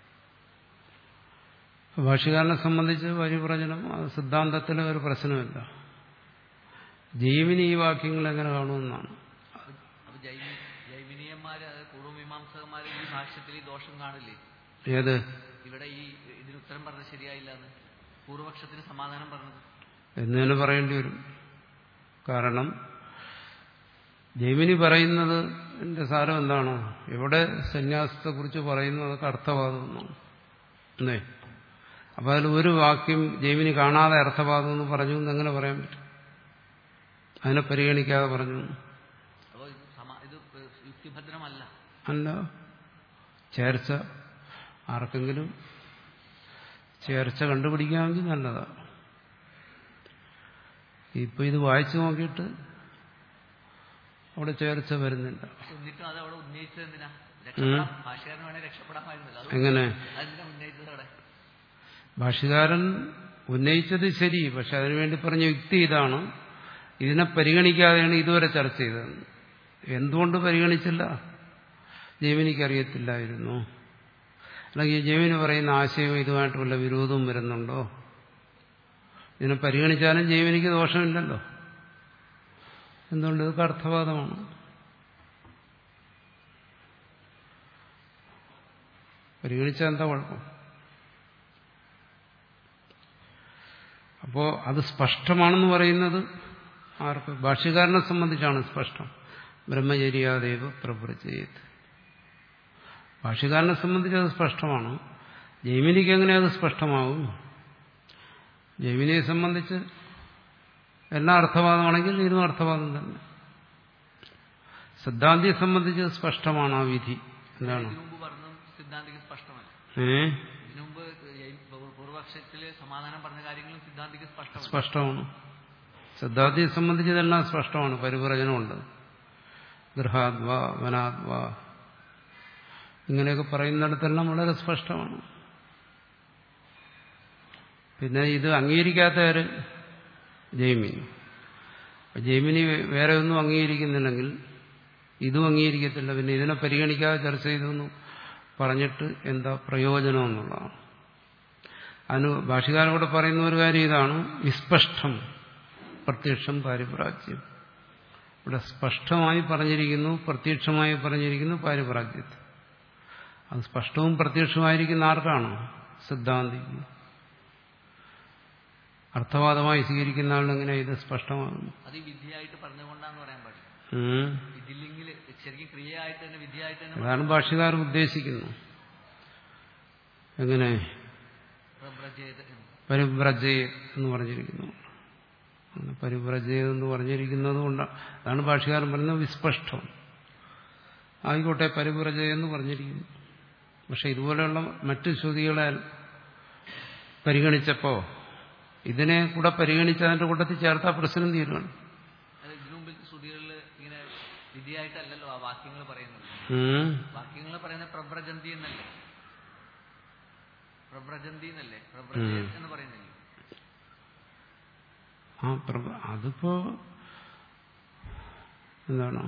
ഭാഷ്യകാരനെ സംബന്ധിച്ച് പരിവ്രജനം അത് സിദ്ധാന്തത്തിലെ ഒരു പ്രശ്നമില്ല ജീവന് ഈ വാക്യങ്ങൾ എങ്ങനെ കാണുമെന്നാണ് അപ്പൊ ജൈമി ജൈമിനിയന്മാര് അത് പൂർവ്വമീമാംസകന്മാര് ഈ ഭാഷ്യത്തിൽ ഈ ദോഷം കാണില്ലേ ഏത് ഇവിടെ ഈ ഇതിന് ഉത്തരം പറഞ്ഞത് ശരിയായില്ല എന്ന് പൂർവപക്ഷത്തിന് സമാധാനം പറഞ്ഞത് എന്ന് തന്നെ പറയേണ്ടി വരും കാരണം ജൈമിനി പറയുന്നത് എന്റെ സാരം എന്താണ് എവിടെ സന്യാസത്തെക്കുറിച്ച് പറയുന്നു അതൊക്കെ അർത്ഥവാദം എന്നാണ് അല്ലേ അപ്പൊ അതിൽ ഒരു വാക്യം ജൈമിനി കാണാതെ അർത്ഥവാദം എന്ന് പറഞ്ഞു എന്ന് എങ്ങനെ പറയാൻ പറ്റും അതിനെ പരിഗണിക്കാതെ പറഞ്ഞു എന്ന്. അപ്പൊ ഇത് സമാ ഇത് യുക്തിഭദ്രമല്ല അല്ല ചേർച്ച ആർക്കെങ്കിലും ചേർച്ച കണ്ടുപിടിക്കാമെങ്കിൽ നല്ലതാണ് ഇപ്പൊ ഇത് വായിച്ചു നോക്കിയിട്ട് അവിടെ ചേർച്ച വരുന്നില്ല പക്ഷെ എന്നിട്ടും അത് അവിടെ ഉന്നയിച്ചത് എന്തിനാ രക്ഷപ്പെടാൻ ഭാഷകാരന് വേണേ രക്ഷപ്പെടാമായിരുന്നല്ലോ അത് എങ്ങനെ അതെന്തിനാ ഉന്നയിച്ചത് അവിടെ ഭാഷകാരൻ ഉന്നയിച്ചത് ശരി പക്ഷെ അതിനുവേണ്ടി പറഞ്ഞ യുക്തി ഇതാണ് ഇതിനെ പരിഗണിക്കാതെയാണ് ഇതുവരെ ചർച്ച ചെയ്തത് എന്തുകൊണ്ട് പരിഗണിച്ചില്ല ജൈവനിക്ക് അറിയത്തില്ലായിരുന്നു അല്ലെങ്കിൽ ജൈവന് പറയുന്ന ആശയവും ഇതുമായിട്ട് വല്ല വിരോധവും വരുന്നുണ്ടോ ഇതിനെ പരിഗണിച്ചാലും ജൈവനിക്ക് ദോഷമില്ലല്ലോ എന്തുകൊണ്ട് ഇതൊക്കെ അർത്ഥവാദമാണ് പരിഗണിച്ചാൽ എന്താ കുഴപ്പം അപ്പോ അത് സ്പഷ്ടമാണെന്ന് പറയുന്നത് ആർക്ക് ഭാഷ്യകാരനെ സംബന്ധിച്ചാണ് സ്പഷ്ടം ബ്രഹ്മചര്യാദേവ പ്രവൃത്തിയത് ഭാഷ്യകാരനെ സംബന്ധിച്ച് അത് സ്പഷ്ടമാണ് ജൈമിനിക്ക് എങ്ങനെ അത് സ്പഷ്ടമാവും ജൈമിനിയെ സംബന്ധിച്ച് എല്ലാം അർത്ഥവാദമാണെങ്കിൽ ഇതും അർത്ഥവാദം തന്നെ സിദ്ധാന്തിയെ സംബന്ധിച്ച് സ്പഷ്ടമാണ് ആ വിധി എന്താണ് ഇതിനു മുമ്പ് പറഞ്ഞു സിദ്ധാന്തിക്ക് സ്പഷ്ടമല്ല ഏ ഇതിനു മുമ്പ് ഈ പൂർവപക്ഷത്തില് സമാധാനം പറഞ്ഞ കാര്യങ്ങളും സിദ്ധാന്തിക്ക് സ്പഷ്ടമല്ല സ്പഷ്ടമാണ് സിദ്ധാന്തിയെ സംബന്ധിച്ച് ഇതെല്ലാം സ്പഷ്ടമാണ് പരിവ്രജനമുണ്ട് ഗൃഹാദ്വ വനാദ്വ ഇങ്ങനെയൊക്കെ പറയുന്നിടത്തെല്ലാം വളരെ സ്പഷ്ടമാണ് പിന്നെ ഇത് അംഗീകരിക്കാത്തവര് ജൈമിനി അപ്പൊ ജൈമിനി വേറെ ഒന്നും അംഗീകരിക്കുന്നില്ലെങ്കിൽ ഇതും അംഗീകരിക്കത്തില്ല പിന്നെ ഇതിനെ പരിഗണിക്കാതെ ചർച്ച ചെയ്തെന്നു പറഞ്ഞിട്ട് എന്താ പ്രയോജനം എന്നുള്ളതാണ് അതിന് ഭാഷകാരോട് പറയുന്ന ഒരു കാര്യം ഇതാണ് വിസ്പഷ്ടം പ്രത്യക്ഷം പാരിപ്രാജ്യം ഇവിടെ സ്പഷ്ടമായി പറഞ്ഞിരിക്കുന്നു പ്രത്യക്ഷമായി പറഞ്ഞിരിക്കുന്നു പാരിപ്രാജ്യത്ത് അത് സ്പഷ്ടവും പ്രത്യക്ഷമായിരിക്കുന്ന ആർക്കാണ് സിദ്ധാന്തിക്ക് അർത്ഥവാദമായി സ്വീകരിക്കുന്ന ആളിനെങ്ങനെ ഇത് സ്പഷ്ടമാകുന്നു അത് ഈ വിധിയായിട്ട് പറഞ്ഞുകൊണ്ടാന്ന് പറയാൻ പാടില്ല ഉം. ഇതില്ലെങ്കിൽ ശരിക്കും ക്രിയയായിട്ട് തന്നെ വിദ്യയായിട്ട് തന്നെ അതാണ് ഭാഷ്യകാരൻ ഉദ്ദേശിക്കുന്നത് എങ്ങനെ പ്രബ്രജേത് എന്ന്. പരിവ്രജയ എന്ന് പറഞ്ഞിരിക്കുന്നു അങ്ങനെ പരിവ്രജയ എന്ന് പറഞ്ഞിരിക്കുന്നത് കൊണ്ട് അതാണ് ഭാഷകാരൻ പറയുന്നത് വിസ്പഷ്ടം ആയിക്കോട്ടെ പരിവ്രജയ എന്ന് പറഞ്ഞിരിക്കുന്നു പക്ഷെ ഇതുപോലെയുള്ള മറ്റു ശ്രുതികളെ പരിഗണിച്ചപ്പോ ഇതിനെ കൂടെ പരിഗണിച്ച് അതിന്റെ കൂട്ടത്തിൽ ചേർത്താ പ്രശ്നം തീരുകയാണ് അത് ഇതിനു മുമ്പിൽ ശ്രുതികളിൽ ഇങ്ങനെ വിധിയായിട്ടല്ലല്ലോ ആ വാക്യങ്ങൾ പറയുന്നത് ഉം. വാക്യങ്ങൾ പറയുന്നത് പ്രബ്രജന്തി എന്നല്ലേ പ്രബ്രജന്തി എന്നല്ലേ പ്രബ്രജേത് എന്ന് പറയുന്നില്ലേ ആ പ്രഭ അതിപ്പോ എന്താണ്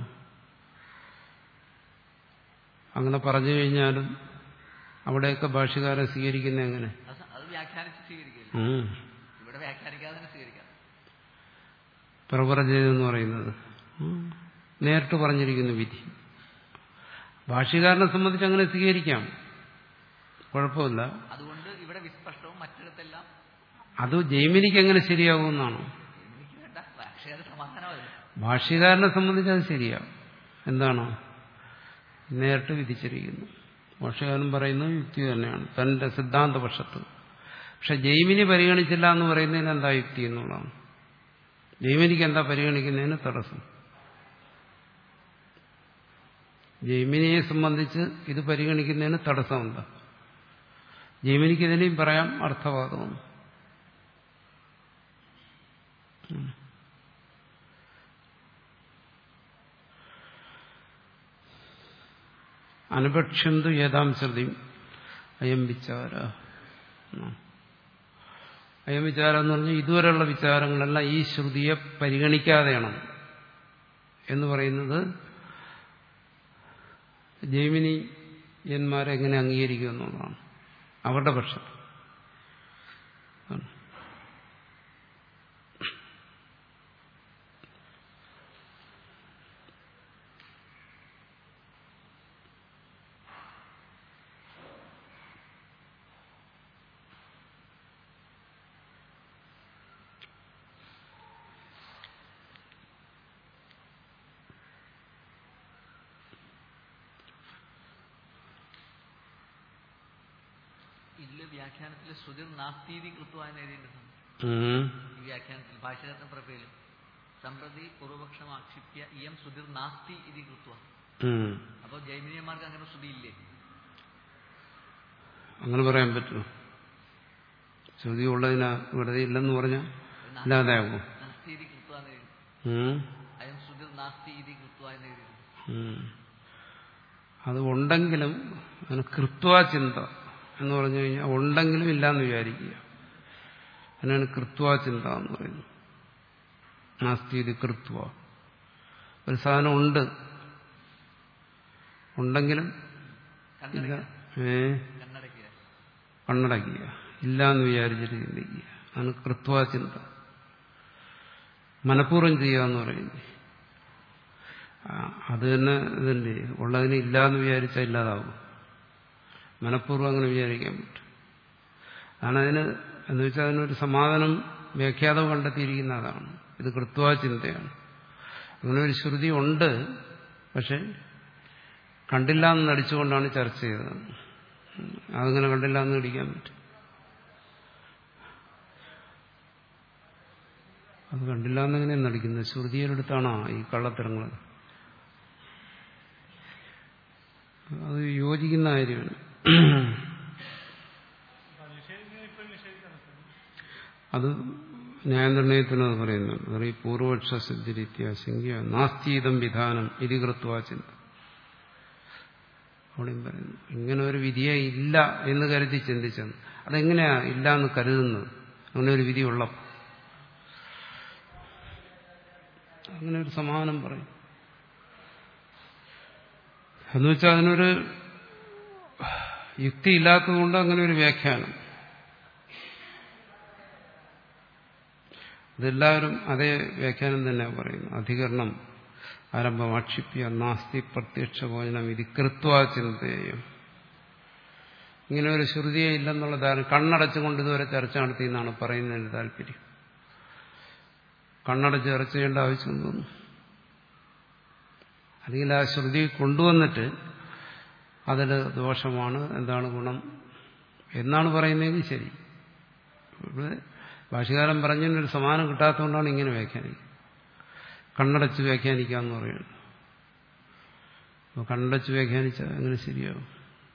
അങ്ങനെ പറഞ്ഞു കഴിഞ്ഞാലും അവിടെയൊക്കെ ഭാഷകാരെ സ്വീകരിക്കുന്ന എങ്ങനെ അത് സ- അത് വ്യാഖ്യാനിച്ച് സ്വീകരിക്കില്ല ഉം. ഇവിടെ വ്യാഖ്യാനിക്കാതെ തന്നെ സ്വീകരിക്കാം പ്രവറജയെന്ന് പറയുന്നത് ഉം. നേരിട്ട് പറഞ്ഞിരിക്കുന്നു വിധി ഭാഷ്യകാരനെ സംബന്ധിച്ച് അങ്ങനെ സ്വീകരിക്കാം കുഴപ്പമില്ല അതുകൊണ്ട് ഇവിടെ വിസ്പഷ്ടവും മറ്റിടത്തെല്ലാം അത് ജൈമിനിക്ക് എങ്ങനെ ശരിയാകുമെന്നാണോ എനിക്ക് വേണ്ട ഭാഷകാര സമാധാനമല്ല ഭാഷ്യകാരനെ സംബന്ധിച്ച് അത് ശരിയാവും എന്താണോ നേരിട്ട് വിധിച്ചിരിക്കുന്നു ഭാഷ്യകാരൻ പറയുന്നത് യുക്തി തന്നെയാണ് തന്റെ സിദ്ധാന്ത പക്ഷത്ത് പക്ഷെ ജൈമിനി പരിഗണിച്ചില്ല എന്ന് പറയുന്നതിന് എന്താ യുക്തി എന്നുള്ളതാണ് ജൈമിനിക്ക് എന്താ പരിഗണിക്കുന്നതിന് തടസ്സം ജൈമിനിയെ സംബന്ധിച്ച് ഇത് പരിഗണിക്കുന്നതിന് തടസ്സമുണ്ട് ജൈമിനിക്ക് ഇതിനെയും പറയാം അർത്ഥവാദവും അനുപക്ഷ്യന്തു ഏതാം ശ്രുതി അയം വിചാര എന്നാണ്. അയം വിചാരം എന്ന് പറഞ്ഞാൽ ഇതുവരെയുള്ള വിചാരങ്ങളെല്ലാം ഈ ശ്രുതിയെ പരിഗണിക്കാതെയാണ് എന്ന് പറയുന്നത് ജൈമിനിയന്മാരെ എങ്ങനെ അംഗീകരിക്കും എന്നുള്ളതാണ് അവരുടെ പക്ഷം ആണ്. ഇതില് വ്യാഖ്യാനത്തിൽ ശ്രുതിർ നാസ്തീതി കൃത്വാന്ന് എഴുതിയിട്ടുണ്ട് ഉം. ഈ വ്യാഖ്യാനത്തിൽ ഭാഷരത്ന പ്രഭയിൽ സമ്പ്രതി പൂർവപക്ഷം ആക്ഷേപ്യ ഇയം ശ്രുതിർ നാസ്തി ഇത് കൃത്വ ഉം. അപ്പോൾ ജൈമിനിയന്മാർക്ക് അങ്ങനെ ശ്രുതി ഇല്ലേ അങ്ങനെ പറയാൻ പറ്റുമോ ശ്രുതി ഉള്ളതിനാ വെറുതെ ഇല്ലെന്ന് പറഞ്ഞാൽ ഇല്ലാതെയാകുമോ നാസ്തീതി കൃത്വ എന്ന് എഴുതി ഉം. അയം ശ്രുതിർ നാസ്തി ഇത് കൃത്വ എന്ന് എഴുതിയിട്ടുണ്ട് ഉം. അത് ഉണ്ടെങ്കിലും അതിന് കൃത്വാ ചിന്ത എന്ന് പറഞ്ഞു കഴിഞ്ഞാൽ ഉണ്ടെങ്കിലും ഇല്ലാന്ന് വിചാരിക്കുക അതിനാണ് കൃത്വാ ചിന്ത എന്ന് പറയുന്നത് നാസ്തി ഇത് കൃത്വ ഒരു സാധനം ഉണ്ട് ഉണ്ടെങ്കിലും ഇല്ല കണ്ണടയ്ക്കുക ഏ കണ്ണടയ്ക്കുക കണ്ണടയ്ക്കുക ഇല്ല എന്ന് വിചാരിച്ചിട്ട് ചിന്തിക്കുക അതാണ് കൃത്വാ ചിന്ത മനഃപൂർവ്വം ചെയ്യുക എന്ന് പറയുന്നത് ആ, അത് തന്നെ ഇതിന്റെ ഉള്ളതിന് ഇല്ല എന്ന് വിചാരിച്ചാൽ ഇല്ലാതാവും മനഃപൂർവ്വം അങ്ങനെ വിചാരിക്കാൻ പറ്റും അതാണ് അതിന് എന്ന് വെച്ചാൽ അതിനൊരു സമാധാനം വ്യാഖ്യാതം കണ്ടെത്തിയിരിക്കുന്ന അതാണ് ഇത് കൃത്വാ ചിന്തയാണ് അങ്ങനെ ഒരു ശ്രുതി ഉണ്ട് പക്ഷെ കണ്ടില്ല എന്ന് നടിച്ചുകൊണ്ടാണ് ചർച്ച ചെയ്തത് അതങ്ങനെ കണ്ടില്ല എന്ന് നടിക്കാൻ പറ്റും അത് കണ്ടില്ല എന്നെങ്ങനെ നടിക്കുന്നത് ശ്രുതിയുടെ ഈ കള്ളത്തരങ്ങൾ അത് യോജിക്കുന്ന കാര്യമാണ് അത് ന്യായനിർണയത്തിന് അത് പറയുന്നുണ്ട് അത് ഈ പൂർവപക്ഷ സിദ്ധിരിത്യാശങ്ക നാസ്തീതം വിധാനം ഇതികൃത്വാ ചിന്ത അവിടെയും പറയുന്നു ഇങ്ങനെ ഒരു വിധിയെ ഇല്ല എന്ന് കരുതി ചിന്തിച്ചെന്ന് അതെങ്ങനെയാ ഇല്ല എന്ന് കരുതുന്നത് അങ്ങനെ ഒരു വിധി ഉള്ളപ്പോൾ അങ്ങനെ ഒരു സമാധാനം പറയും എന്ന് വെച്ചാൽ അതിനൊരു യുക്തി ഇല്ലാത്തതുകൊണ്ട് അങ്ങനെ ഒരു വ്യാഖ്യാനം ഇതെല്ലാവരും അതേ വ്യാഖ്യാനം തന്നെ പറയുന്നു അധികരണം ആരംഭം ആക്ഷിപ്യ നാസ്തി പ്രത്യക്ഷ ഭോജനം ഇത് കൃത്വാ ചിന്തയും ഇങ്ങനെ ഒരു ശ്രുതിയെ ഇല്ലെന്നുള്ള ധാരണ കണ്ണടച്ചുകൊണ്ട് ഇതുവരെ ചർച്ച നടത്തി എന്നാണ് പറയുന്നതിന് താല്പര്യം കണ്ണടച്ച് ചർച്ച ചെയ്യേണ്ട ആവശ്യം തോന്നുന്നു അല്ലെങ്കിൽ ആ ശ്രുതി കൊണ്ടുവന്നിട്ട് അതിൽ ദോഷമാണ് എന്താണ് ഗുണം എന്നാണ് പറയുന്നതെങ്കിൽ ശരി ഇവിടെ ഭാഷകാരൻ പറഞ്ഞതിനൊരു സമാനം കിട്ടാത്തതുകൊണ്ടാണ് ഇങ്ങനെ വ്യാഖ്യാനിക്കുന്നത് കണ്ണടച്ച് വ്യാഖ്യാനിക്കാമെന്ന് പറയുന്നത് അപ്പോൾ കണ്ണടച്ച് വ്യാഖ്യാനിച്ചാൽ എങ്ങനെ ശരിയാവും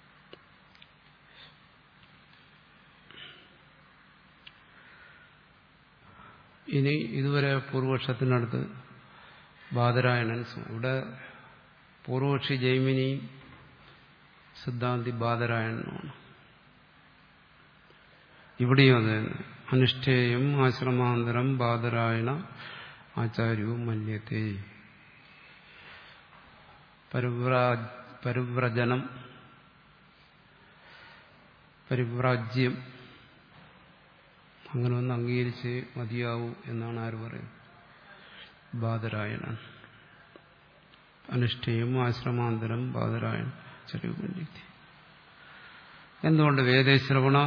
ഇനി ഇതുവരെ പൂർവപക്ഷത്തിനടുത്ത് ബാദരായണൻ ഇവിടെ പൂർവപക്ഷി ജൈമിനിയും സിദ്ധാന്തി ബാദരായണനുമാണ് ഇവിടെയും അത് തന്നെ അനുഷ്ഠേയം ആശ്രമാന്തരം ബാദരായണ ആചാര്യവും മല്യത്തെ പരിവ്രജനം പരിവ്രാജ്യം അങ്ങനെ ഒന്ന് അംഗീകരിച്ച് മതിയാവൂ എന്നാണ് ആര് പറയുന്നത് ബാദരായണൻ അനുഷ്ഠേയം ആശ്രമാന്തരം ബാദരായണൻ ചെറിയ എന്തുകൊണ്ട് വേദശ്രവണ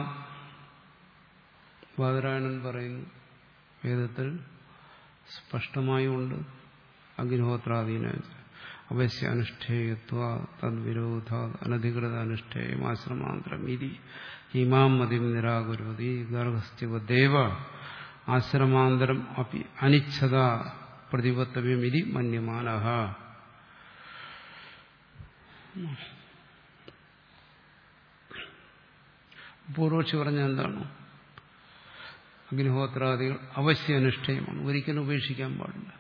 ബാദരായണൻ പറയുന്നു വേദത്തിൽ സ്പഷ്ടമായുണ്ട് അഗ്നിഹോത്രാധീന അവശ്യ അനുഷ്ഠേയത്വ തദ്വിരോധ അനധികൃത അനുഷ്ഠേയം ആശ്രമാന്തരം ഇതി ഇമാം മതിം നിരാകുരുവതി ഗർഭസ്ഥിവദേവ ആശ്രമാന്തരം അപ്പി അനിച്ഛത പ്രതിപത്തവ്യം ഇതി മന്യമാന പൂർവക്ഷി പറഞ്ഞ എന്താണ് അഗ്നിഹോത്രാദികൾ അവശ്യ അനുഷ്ഠേയമാണ് ഒരിക്കലും ഉപേക്ഷിക്കാൻ പാടില്ല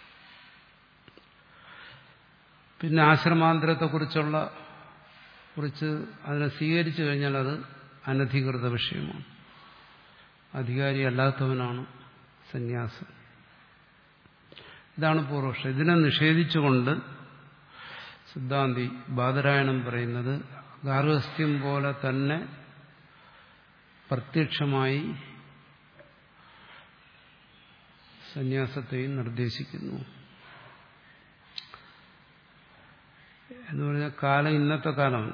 പിന്നെ ആശ്രമാന്തരത്തെക്കുറിച്ചുള്ള കുറിച്ച് അതിനെ സ്വീകരിച്ചു കഴിഞ്ഞാൽ അത് അനധികൃത വിഷയമാണ് അധികാരി അല്ലാത്തവനാണ് സന്യാസം ഇതാണ് പൂർവക്ഷം ഇതിനെ നിഷേധിച്ചുകൊണ്ട് സിദ്ധാന്തി ബാദരായണം പറയുന്നത് ഗാർഹസ്ഥ്യം പോലെ തന്നെ പ്രത്യക്ഷമായി സന്യാസത്തെയും നിർദ്ദേശിക്കുന്നു എന്ന് പറഞ്ഞാൽ കാലം ഇന്നത്തെ കാലമാണ്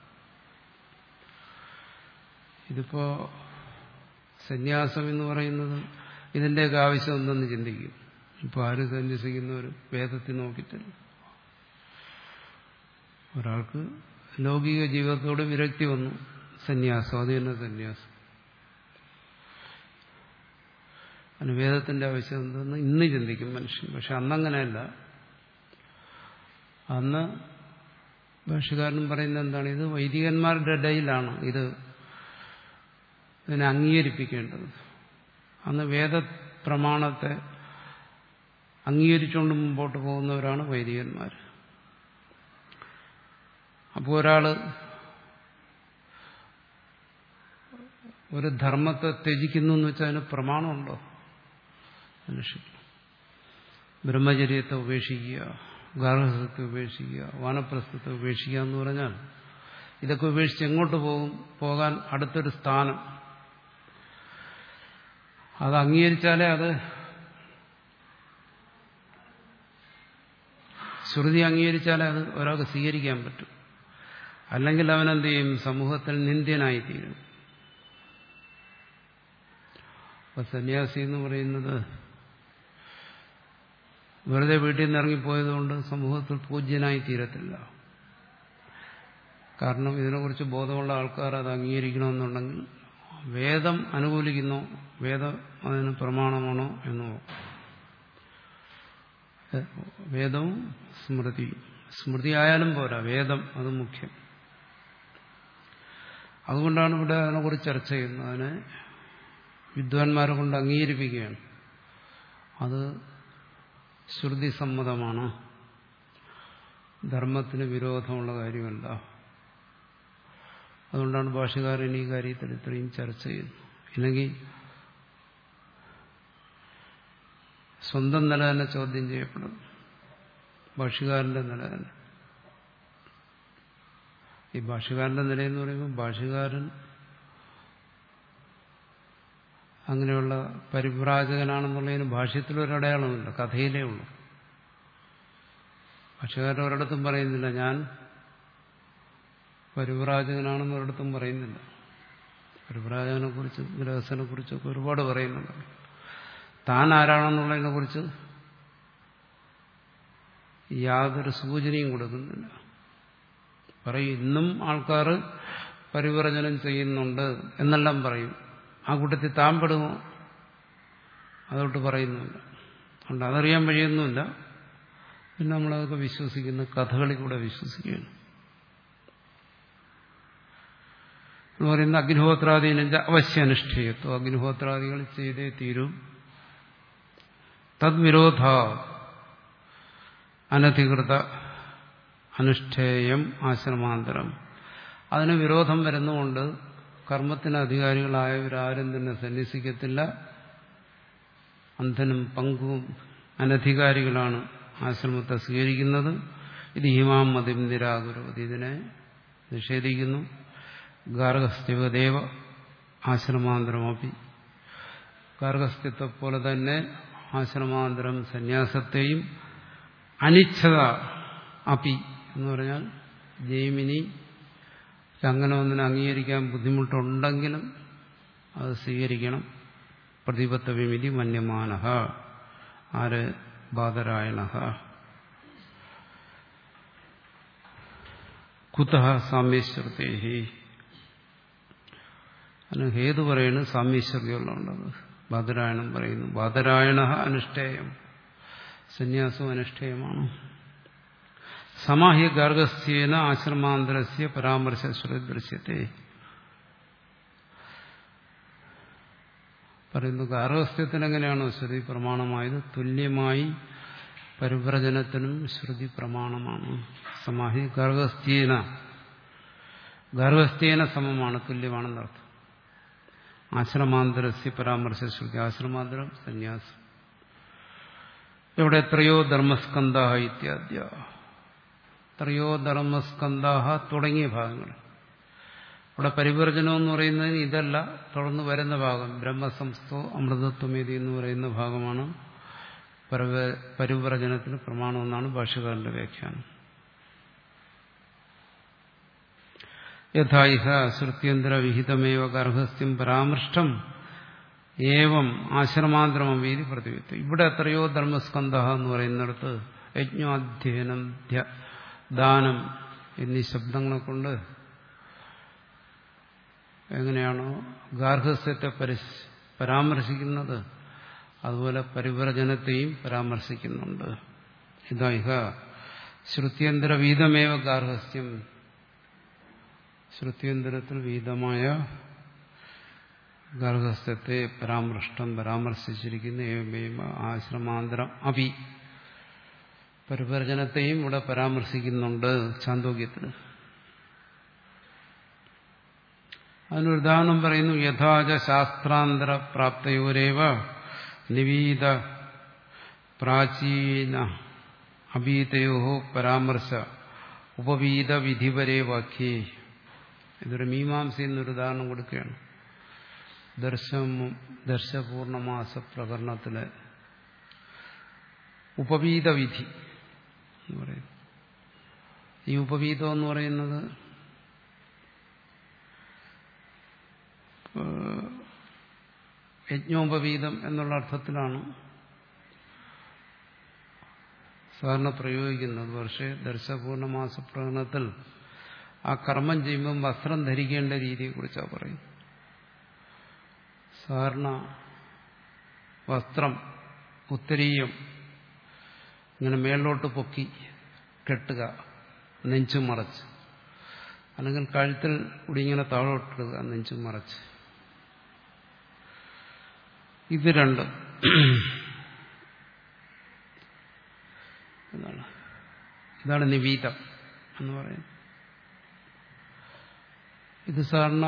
ഇതിപ്പോ സന്യാസം എന്ന് പറയുന്നത് ഇതിൻ്റെയൊക്കെ ആവശ്യം എന്തെന്ന് ചിന്തിക്കും ഇപ്പൊ ആര് സന്യസിക്കുന്നവർ വേദത്തിൽ നോക്കിയിട്ടില്ല ഒരാൾക്ക് ലൗകിക ജീവിതത്തോട് വിരക്തി വന്നു സന്യാസം അത് തന്നെ സന്യാസം അതിന് വേദത്തിന്റെ ആവശ്യം എന്തെന്ന് ഇന്ന് ചിന്തിക്കും മനുഷ്യൻ പക്ഷെ അന്നങ്ങനെയല്ല അന്ന് ഭാഷകാരനും പറയുന്നത് എന്താണ് ഇത് വൈദികന്മാരുടെ ഇടയിലാണ് ഇത് ഇതിനെ അംഗീകരിപ്പിക്കേണ്ടത് അന്ന് വേദപ്രമാണത്തെ അംഗീകരിച്ചുകൊണ്ട് മുമ്പോട്ട് പോകുന്നവരാണ് വൈദികന്മാർ അപ്പോൾ ഒരാൾ ഒരു ധർമ്മത്തെ ത്യജിക്കുന്നു എന്ന് വെച്ചാൽ അതിന് പ്രമാണമുണ്ടോ മനുഷ്യൻ ബ്രഹ്മചര്യത്തെ ഉപേക്ഷിക്കുക ഗാർഹസ്ഥത്തെ ഉപേക്ഷിക്കുക വാനപ്രസ്ഥത്തെ ഉപേക്ഷിക്കുക എന്ന് പറഞ്ഞാൽ ഇതൊക്കെ ഉപേക്ഷിച്ച് എങ്ങോട്ട് പോകും പോകാൻ അടുത്തൊരു സ്ഥാനം അത് അംഗീകരിച്ചാലേ അത് ശ്രുതി അംഗീകരിച്ചാലേ അത് ഒരാൾക്ക് സ്വീകരിക്കാൻ പറ്റും അല്ലെങ്കിൽ അവനെന്ത് ചെയ്യും സമൂഹത്തിൽ നിന്ദ്യനായി തീരും അപ്പൊ സന്യാസി എന്ന് പറയുന്നത് വെറുതെ വീട്ടിൽ നിന്ന് ഇറങ്ങിപ്പോയതുകൊണ്ട് സമൂഹത്തിൽ പൂജ്യനായി തീരത്തില്ല കാരണം ഇതിനെക്കുറിച്ച് ബോധമുള്ള ആൾക്കാർ അത് അംഗീകരിക്കണമെന്നുണ്ടെങ്കിൽ വേദം അനുകൂലിക്കുന്നോ വേദം അതിന് പ്രമാണമാണോ എന്ന് നോക്കും വേദവും സ്മൃതി സ്മൃതി ആയാലും പോരാ വേദം അത് മുഖ്യം അതുകൊണ്ടാണ് ഇവിടെ അതിനെക്കുറിച്ച് ചർച്ച ചെയ്യുന്നത് അതിനെ വിദ്വാൻമാരെ കൊണ്ട് അംഗീകരിപ്പിക്കുകയാണ് അത് ശ്രുതി സമ്മതമാണ് ധർമ്മത്തിന് വിരോധമുള്ള കാര്യമല്ല അതുകൊണ്ടാണ് ഭാഷകാരൻ ഈ കാര്യത്തിൽ ഇത്രയും ചർച്ച ചെയ്യുന്നത് ഇല്ലെങ്കിൽ സ്വന്തം നില തന്നെ ചോദ്യം ചെയ്യപ്പെടും ഭാഷകാരന്റെ നില തന്നെ ഈ ഭാഷകാരന്റെ നിലയെന്ന് പറയുമ്പോൾ ഭാഷകാരൻ അങ്ങനെയുള്ള പരിവ്രാജകനാണെന്നുള്ളതിന് ഭാഷ്യത്തിലൊരടയാളമില്ല കഥയിലേ ഉള്ളൂ ഭാഷകാരൻ ഒരിടത്തും പറയുന്നില്ല ഞാൻ പരിവ്രാജകനാണെന്ന് ഒരിടത്തും പറയുന്നില്ല പരിവ്രാജകനെ കുറിച്ച് വിരഹസനെ കുറിച്ചൊക്കെ ഒരുപാട് പറയുന്നുണ്ട് താൻ ആരാണെന്നുള്ളതിനെ കുറിച്ച് യാതൊരു സൂചനയും കൊടുക്കുന്നില്ല പറയും ഇന്നും ആൾക്കാർ പരിവർജനം ചെയ്യുന്നുണ്ട് എന്നെല്ലാം പറയും ആ കൂട്ടത്തിൽ താൻ പെടുമോ അതോട്ട് പറയുന്നുമില്ല അതുകൊണ്ട് അതറിയാൻ വഴിയൊന്നുമില്ല പിന്നെ നമ്മളതൊക്കെ വിശ്വസിക്കുന്ന കഥകളിൽ കൂടെ വിശ്വസിക്കുകയാണ് എന്ന് പറയുന്ന അഗ്നിഹോത്രാദീന അവശ്യാനുഷ്ഠേയത്വം അഗ്നിഹോത്രാദികൾ ചെയ്തേ തീരും തദ്വിരോധ അനധികൃത അനുഷ്ഠേയം ആശ്രമാന്തരം അതിന് വിരോധം വരുന്നുകൊണ്ട് കർമ്മത്തിന് അധികാരികളായവരാരും തന്നെ സന്യസിക്കത്തില്ല അന്ധനും പങ്കും അനധികാരികളാണ് ആശ്രമത്തെ സ്വീകരിക്കുന്നത് ഇത് ഹിമാം മതിം നിരാകുരവതി ഇതിനെ നിഷേധിക്കുന്നു ഗാർഹസ്ഥ്യവദേവ ആശ്രമാന്തരമൊപ്പി ഗാർഹസ്ഥ്യത്തെ പോലെ തന്നെ ആശ്രമാന്തരം സന്യാസത്തെയും അനിച്ഛത അപി എന്ന് പറഞ്ഞാൽ ജൈമിനി അങ്ങനെ ഒന്നിനെ അംഗീകരിക്കാൻ ബുദ്ധിമുട്ടുണ്ടെങ്കിലും അത് സ്വീകരിക്കണം പ്രതിപത്തവിമിതി മന്യമാന ആര് ബാധരായണ കുത സാമ്യശ്രുതേഹി അതിന് ഹേതു പറയുന്നത് സാമ്യശ്രുതിയുള്ളതുള്ളത് ബാധരായണം പറയുന്നു ബാധരായണ അനുഷ്ഠേയം സന്യാസവും അനുഷ്ഠേയമാണ് സമാഹ്യ ഗാർഗസ്ഥ്യേന ആശ്രമാന്തരസ്യ പരാമർശ ശ്രുതദൃശ്യത്തെ പറയുന്നു ഗാർഹസ്ഥ്യത്തിന് എങ്ങനെയാണോ ശ്രുതി പ്രമാണമായത് തുല്യമായി പരിവ്രജനത്തിനും ശ്രുതി പ്രമാണമാണ് സമാഹി ഗാർഹസ്ഥ്യേന ഗാർഹസ്ഥ്യേന സമമാണ് തുല്യമാണെന്നർത്ഥം ആശ്രമാന്തരസ്യ പരാമർശ ശ്രുതി ആശ്രമാന്തരം സന്യാസം ഇവിടെ എത്രയോ ധർമ്മസ്കന്ധ ഇത്യാദ്യ എത്രയോ ധർമ്മസ്കന്ധ തുടങ്ങിയ ഭാഗങ്ങൾ ഇവിടെ പരിവർജനം എന്ന് പറയുന്നതിന് ഇതല്ല തുടർന്ന് വരുന്ന ഭാഗം ബ്രഹ്മസംസ്ഥോ അമൃതത്വമേതി എന്ന് പറയുന്ന ഭാഗമാണ് പരിവർജനത്തിന് പ്രമാണമെന്നാണ് ഭാഷകാരന്റെ വ്യാഖ്യാനം യഥായിഹ ശ്രുത്യന്തരവിഹിതമേവ ഗർഭസ്ഥ്യം പരാമൃഷ്ടം ഏവം ആശ്രമാന്തരമവീതി പ്രതിവിത്ത് ഇവിടെ എത്രയോ ധർമ്മസ്കന്ധ എന്ന് പറയുന്നിടത്ത് യജ്ഞാധ്യയനം ദാനം എന്നീ ശബ്ദങ്ങളെ കൊണ്ട് എങ്ങനെയാണോ ഗാർഹസ്ഥ്യത്തെ പരാമർശിക്കുന്നത് അതുപോലെ പരിവ്രജനത്തെയും പരാമർശിക്കുന്നുണ്ട് ഇതാ ഇഹ ശ്രുത്യന്തര വീതമേവ ഗാർഹസ്ഥ്യം ശ്രുത്യന്തരത്തിൽ വീതമായ ഗാർഹസ്ഥ്യത്തെ പരാമൃഷ്ടം പരാമർശിച്ചിരിക്കുന്ന ഏവമേവ ആശ്രമാന്തരം അഭി പരിവർജനത്തെയും ഇവിടെ പരാമർശിക്കുന്നുണ്ട് ചാന്തോക്യത്തിൽ അതിനൊരു ഉദാഹരണം പറയുന്നു യഥാച ശാസ്ത്രാന്തര പ്രാപ്തയോരേവ നിവീത പ്രാചീന അഭീതയോ പരാമർശ ഉപവീത വിധിവരെ വാക്യേ ഇതൊരു മീമാംസ എന്നൊരു ഉദാഹരണം കൊടുക്കുകയാണ് ദർശം ദർശപൂർണമാസ പ്രകരണത്തിലെ ഉപവീത വിധി എന്ന് പറയുന്നു ഈ ഉപവീതം എന്ന് പറയുന്നത് യജ്ഞോപവീതം എന്നുള്ള അർത്ഥത്തിലാണ് സാധാരണ പ്രയോഗിക്കുന്നത് പക്ഷേ ദർശപൂർണമാസ പ്രകടനത്തിൽ ആ കർമ്മം ചെയ്യുമ്പം വസ്ത്രം ധരിക്കേണ്ട രീതിയെക്കുറിച്ചാണ് പറയുന്നത് സാധാരണ വസ്ത്രം ഉത്തരീയം ഇങ്ങനെ മേളിലോട്ട് പൊക്കി കെട്ടുക നെഞ്ചു മറച്ച് അല്ലെങ്കിൽ കഴുത്തിൽ കൂടി ഇങ്ങനെ താഴോട്ടിടുക നെഞ്ചു മറച്ച് ഇത് രണ്ട് ഇതാണ് ഇതാണ് നിവീതം എന്ന് പറയുന്നത് ഇത് സാധാരണ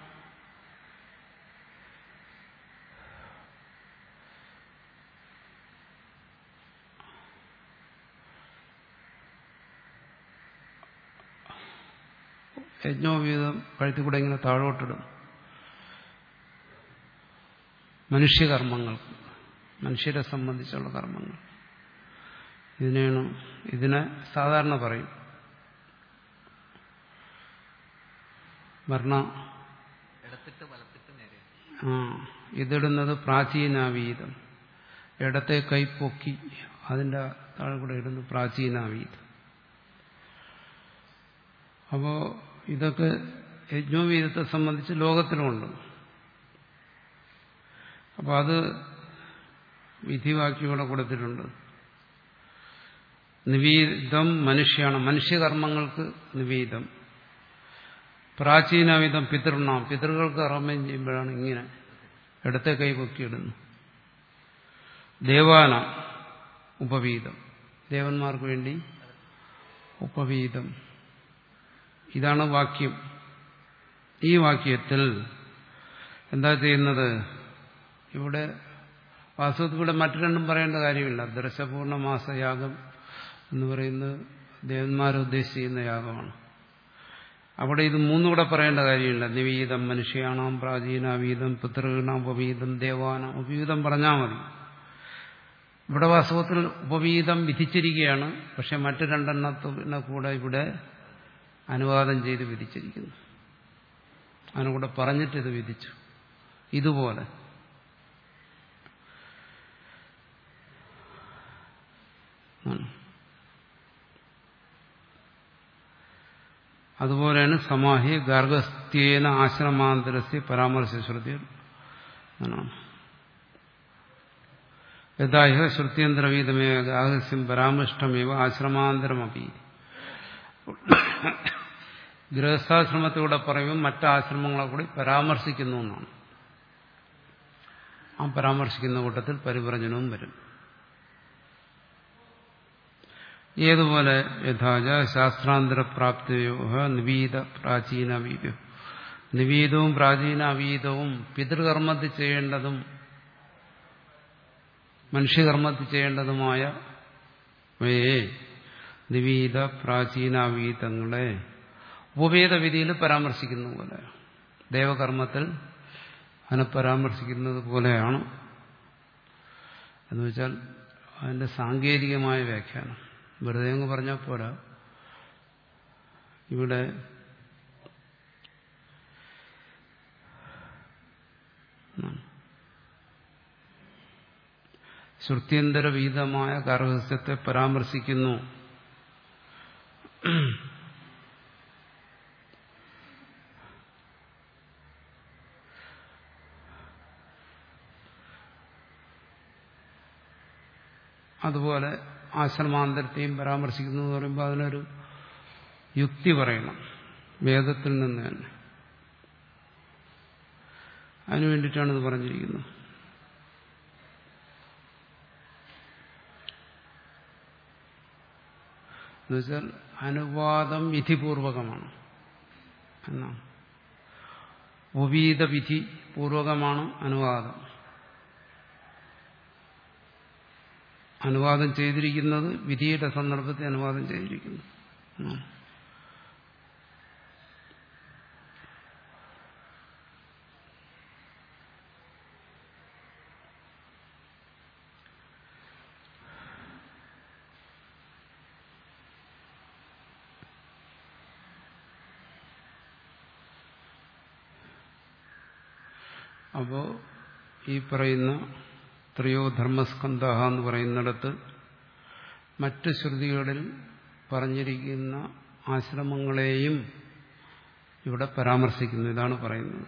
യജ്ഞോപീതം കഴുത്തിൽ കൂടെ ഇങ്ങനെ താഴോട്ടിടും മനുഷ്യകർമ്മങ്ങൾക്ക് മനുഷ്യരെ സംബന്ധിച്ചുള്ള കർമ്മങ്ങൾ ഇതിനെയാണ് ഇതിനെ സാധാരണ പറയും വർണ്ണ ഇടത്തിട്ട് വലത്തിട്ട് നേരെ ആ ഇതിടുന്നത് പ്രാചീനാവീതം ഇടത്തെ കൈ പൊക്കി അതിൻ്റെ താഴെ കൂടെ ഇടുന്നു പ്രാചീനാവീത് അപ്പോൾ ഇതൊക്കെ യജ്ഞോവീതത്തെ സംബന്ധിച്ച് ലോകത്തിലുമുണ്ട് അപ്പോൾ അത് വിധിവാക്യം കൊടുത്തിട്ടുണ്ട് നിവീതം മനുഷ്യാണ് മനുഷ്യകർമ്മങ്ങൾക്ക് നിവീതം പ്രാചീനവിധം പിതൃണാം പിതൃകൾക്ക് കർമ്മം ചെയ്യുമ്പോഴാണ് ഇങ്ങനെ ഇടത്തെ കൈ പൊക്കിയിടുന്നു ദേവാന ഉപവീതം ദേവന്മാർക്ക് വേണ്ടി ഉപവീതം ഇതാണ് വാക്യം ഈ വാക്യത്തിൽ എന്താ ചെയ്യുന്നത് ഇവിടെ വാസ്തവത്തിൽ ഇവിടെ മറ്റു രണ്ടും പറയേണ്ട കാര്യമില്ല ദർശപൂർണ മാസയാഗം എന്ന് പറയുന്നത് ദേവന്മാരെ ഉദ്ദേശിക്കുന്ന യാഗമാണ് അവിടെ ഇത് മൂന്നുകൂടെ പറയേണ്ട കാര്യമില്ല നിവീതം മനുഷ്യാണാം പ്രാചീനാവീതം പിതൃഗണാം ഉപവീതം ദേവാനാം ഉപവീതം പറഞ്ഞാൽ മതി ഇവിടെ വാസ്തവത്തിൽ ഉപവീതം വിധിച്ചിരിക്കുകയാണ് പക്ഷെ മറ്റു രണ്ടെണ്ണത്തിന് കൂടെ ഇവിടെ അനുവാദം ചെയ്ത് വിധിച്ചിരിക്കുന്നു അതിനുകൂടെ പറഞ്ഞിട്ട് ഇത് വിധിച്ചു ഇതുപോലെ അതുപോലെയാണ് സമാഹി ഗാർഗസ്ഥ്യേന ആശ്രമാന്തരസ്യ പരാമർശ ശ്രുതി എന്നാണ് യഥാഹ ശ്രുത്യന്തരവീതമേവ ഗാഹസ്യം പരാമൃഷ്ടമേവ ആശ്രമാന്തരമപി ഗൃഹസ്ഥാശ്രമത്തിലൂടെ പറയുമ്പോൾ മറ്റാശ്രമങ്ങളെ കൂടി പരാമർശിക്കുന്നു എന്നാണ് ആ പരാമർശിക്കുന്ന കൂട്ടത്തിൽ പരിവ്രജനവും വരും ഏതുപോലെ യഥാച ശാസ്ത്രാന്തരപ്രാപ്തിയോ നിവീത പ്രാചീന വീതം നിവീതവും പ്രാചീന അവീതവും പിതൃകർമ്മത്തിൽ ചെയ്യേണ്ടതും മനുഷ്യകർമ്മത്തിൽ ചെയ്യേണ്ടതുമായ വയെ നിവീത പ്രാചീനാവീതങ്ങളെ ഉപവേദ വിധിയിൽ പരാമർശിക്കുന്ന പോലെ ദേവകർമ്മത്തിൽ അതിനെ പരാമർശിക്കുന്നത് പോലെയാണ് എന്ന് വെച്ചാൽ അതിന്റെ സാങ്കേതികമായ വ്യാഖ്യാനം വെറുതെ അങ്ങ് പറഞ്ഞാൽ പോരാ ഇവിടെ ശ്രുത്യന്തരവീതമായ ഗർഹസ്യത്തെ പരാമർശിക്കുന്നു അതുപോലെ ആശ്രമാന്തരത്തെയും പരാമർശിക്കുന്നു എന്ന് പറയുമ്പോൾ അതിനൊരു യുക്തി പറയണം വേദത്തിൽ നിന്ന് തന്നെ അതിനു വേണ്ടിയിട്ടാണ് ഇത് പറഞ്ഞിരിക്കുന്നത് എന്നുവെച്ചാൽ അനുവാദം വിധിപൂർവകമാണ് എന്നാണ് ഉപീത വിധി പൂർവകമാണ് അനുവാദം അനുവാദം ചെയ്തിരിക്കുന്നത് വിധിയുടെ സന്ദർഭത്തിൽ അനുവാദം ചെയ്തിരിക്കുന്നു അപ്പോ ഈ പറയുന്ന ത്രയോ ധർമ്മസ്കന്ധ എന്ന് പറയുന്നിടത്ത് മറ്റ് ശ്രുതികളിൽ പറഞ്ഞിരിക്കുന്ന ആശ്രമങ്ങളെയും ഇവിടെ പരാമർശിക്കുന്നു ഇതാണ് പറയുന്നത്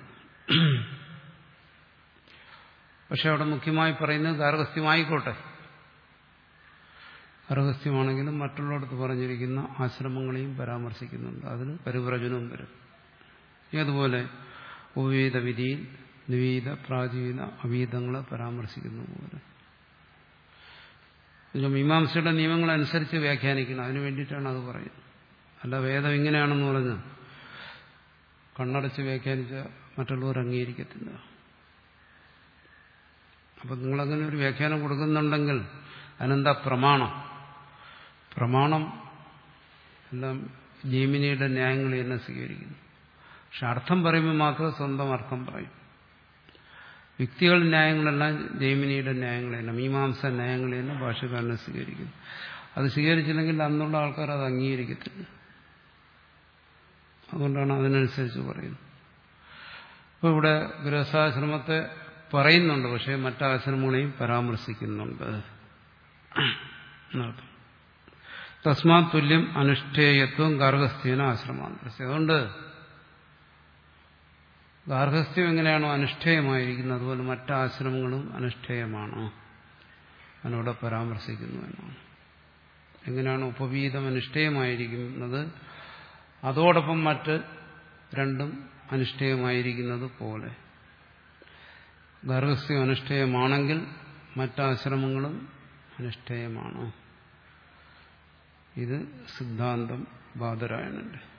പക്ഷെ അവിടെ മുഖ്യമായി പറയുന്നത് ഗാർഹസ്ഥ്യമായിക്കോട്ടെ ഗാർഹസ്ഥ്യമാണെങ്കിലും മറ്റുള്ളിടത്ത് പറഞ്ഞിരിക്കുന്ന ആശ്രമങ്ങളെയും പരാമർശിക്കുന്നുണ്ട് അതിന് പരിവ്രജനവും വരും ഏതുപോലെ ഉപവേദ വിധിയിൽ നിവീത പ്രാചീന അവീതങ്ങളെ പരാമർശിക്കുന്ന പോലെ മീമാംസയുടെ നിയമങ്ങളനുസരിച്ച് വ്യാഖ്യാനിക്കണം അതിനു വേണ്ടിയിട്ടാണ് അത് പറയുന്നത് അല്ല വേദം ഇങ്ങനെയാണെന്ന് പറഞ്ഞ് കണ്ണടച്ച് വ്യാഖ്യാനിച്ച മറ്റുള്ളവർ അംഗീകരിക്കത്തില്ല അപ്പം നിങ്ങളങ്ങനെ ഒരു വ്യാഖ്യാനം കൊടുക്കുന്നുണ്ടെങ്കിൽ അതിനെന്താ പ്രമാണം പ്രമാണം എല്ലാം ജൈമിനിയുടെ ന്യായങ്ങൾ തന്നെ സ്വീകരിക്കുന്നു പക്ഷെ അർത്ഥം പറയുമ്പോൾ മാത്രം സ്വന്തം അർത്ഥം പറയും യുക്തികൾ ന്യായങ്ങളെല്ലാം ജൈമിനിയുടെ ന്യായങ്ങൾ തന്നെ മീമാംസ ന്യായങ്ങൾ തന്നെ ഭാഷകാരനെ സ്വീകരിക്കുന്നു അത് സ്വീകരിച്ചില്ലെങ്കിൽ അന്നുള്ള ആൾക്കാർ അത് അംഗീകരിക്കത്തില്ല അതുകൊണ്ടാണ് അതിനനുസരിച്ച് പറയുന്നത് അപ്പോൾ ഇവിടെ ഗൃഹസ്ഥാശ്രമത്തെ പറയുന്നുണ്ട് പക്ഷേ മറ്റാശ്രമങ്ങളെയും പരാമർശിക്കുന്നുണ്ട് എന്നർത്ഥം തസ്മാത് തുല്യം അനുഷ്ഠേയത്വം ഗാർഹസ്ഥ്യേന ആശ്രമാന്തരസ്യ അതുകൊണ്ട് ഗാർഹസ്ഥ്യം എങ്ങനെയാണോ അനുഷ്ഠേയമായിരിക്കുന്നത് അതുപോലെ മറ്റാശ്രമങ്ങളും അനുഷ്ഠേയമാണ് അതിനോടെ പരാമർശിക്കുന്നു എന്നാണ് എങ്ങനെയാണ് ഉപവീതം അനുഷ്ഠേയമായിരിക്കുന്നത് അതോടൊപ്പം മറ്റ് രണ്ടും അനുഷ്ഠേയമായിരിക്കുന്നത് പോലെ ഗാർഹസ്ഥ്യം അനുഷ്ഠേയമാണെങ്കിൽ മറ്റാശ്രമങ്ങളും അനുഷ്ഠേയമാണ് ഇത് സിദ്ധാന്തം ബാദരായണന്റെ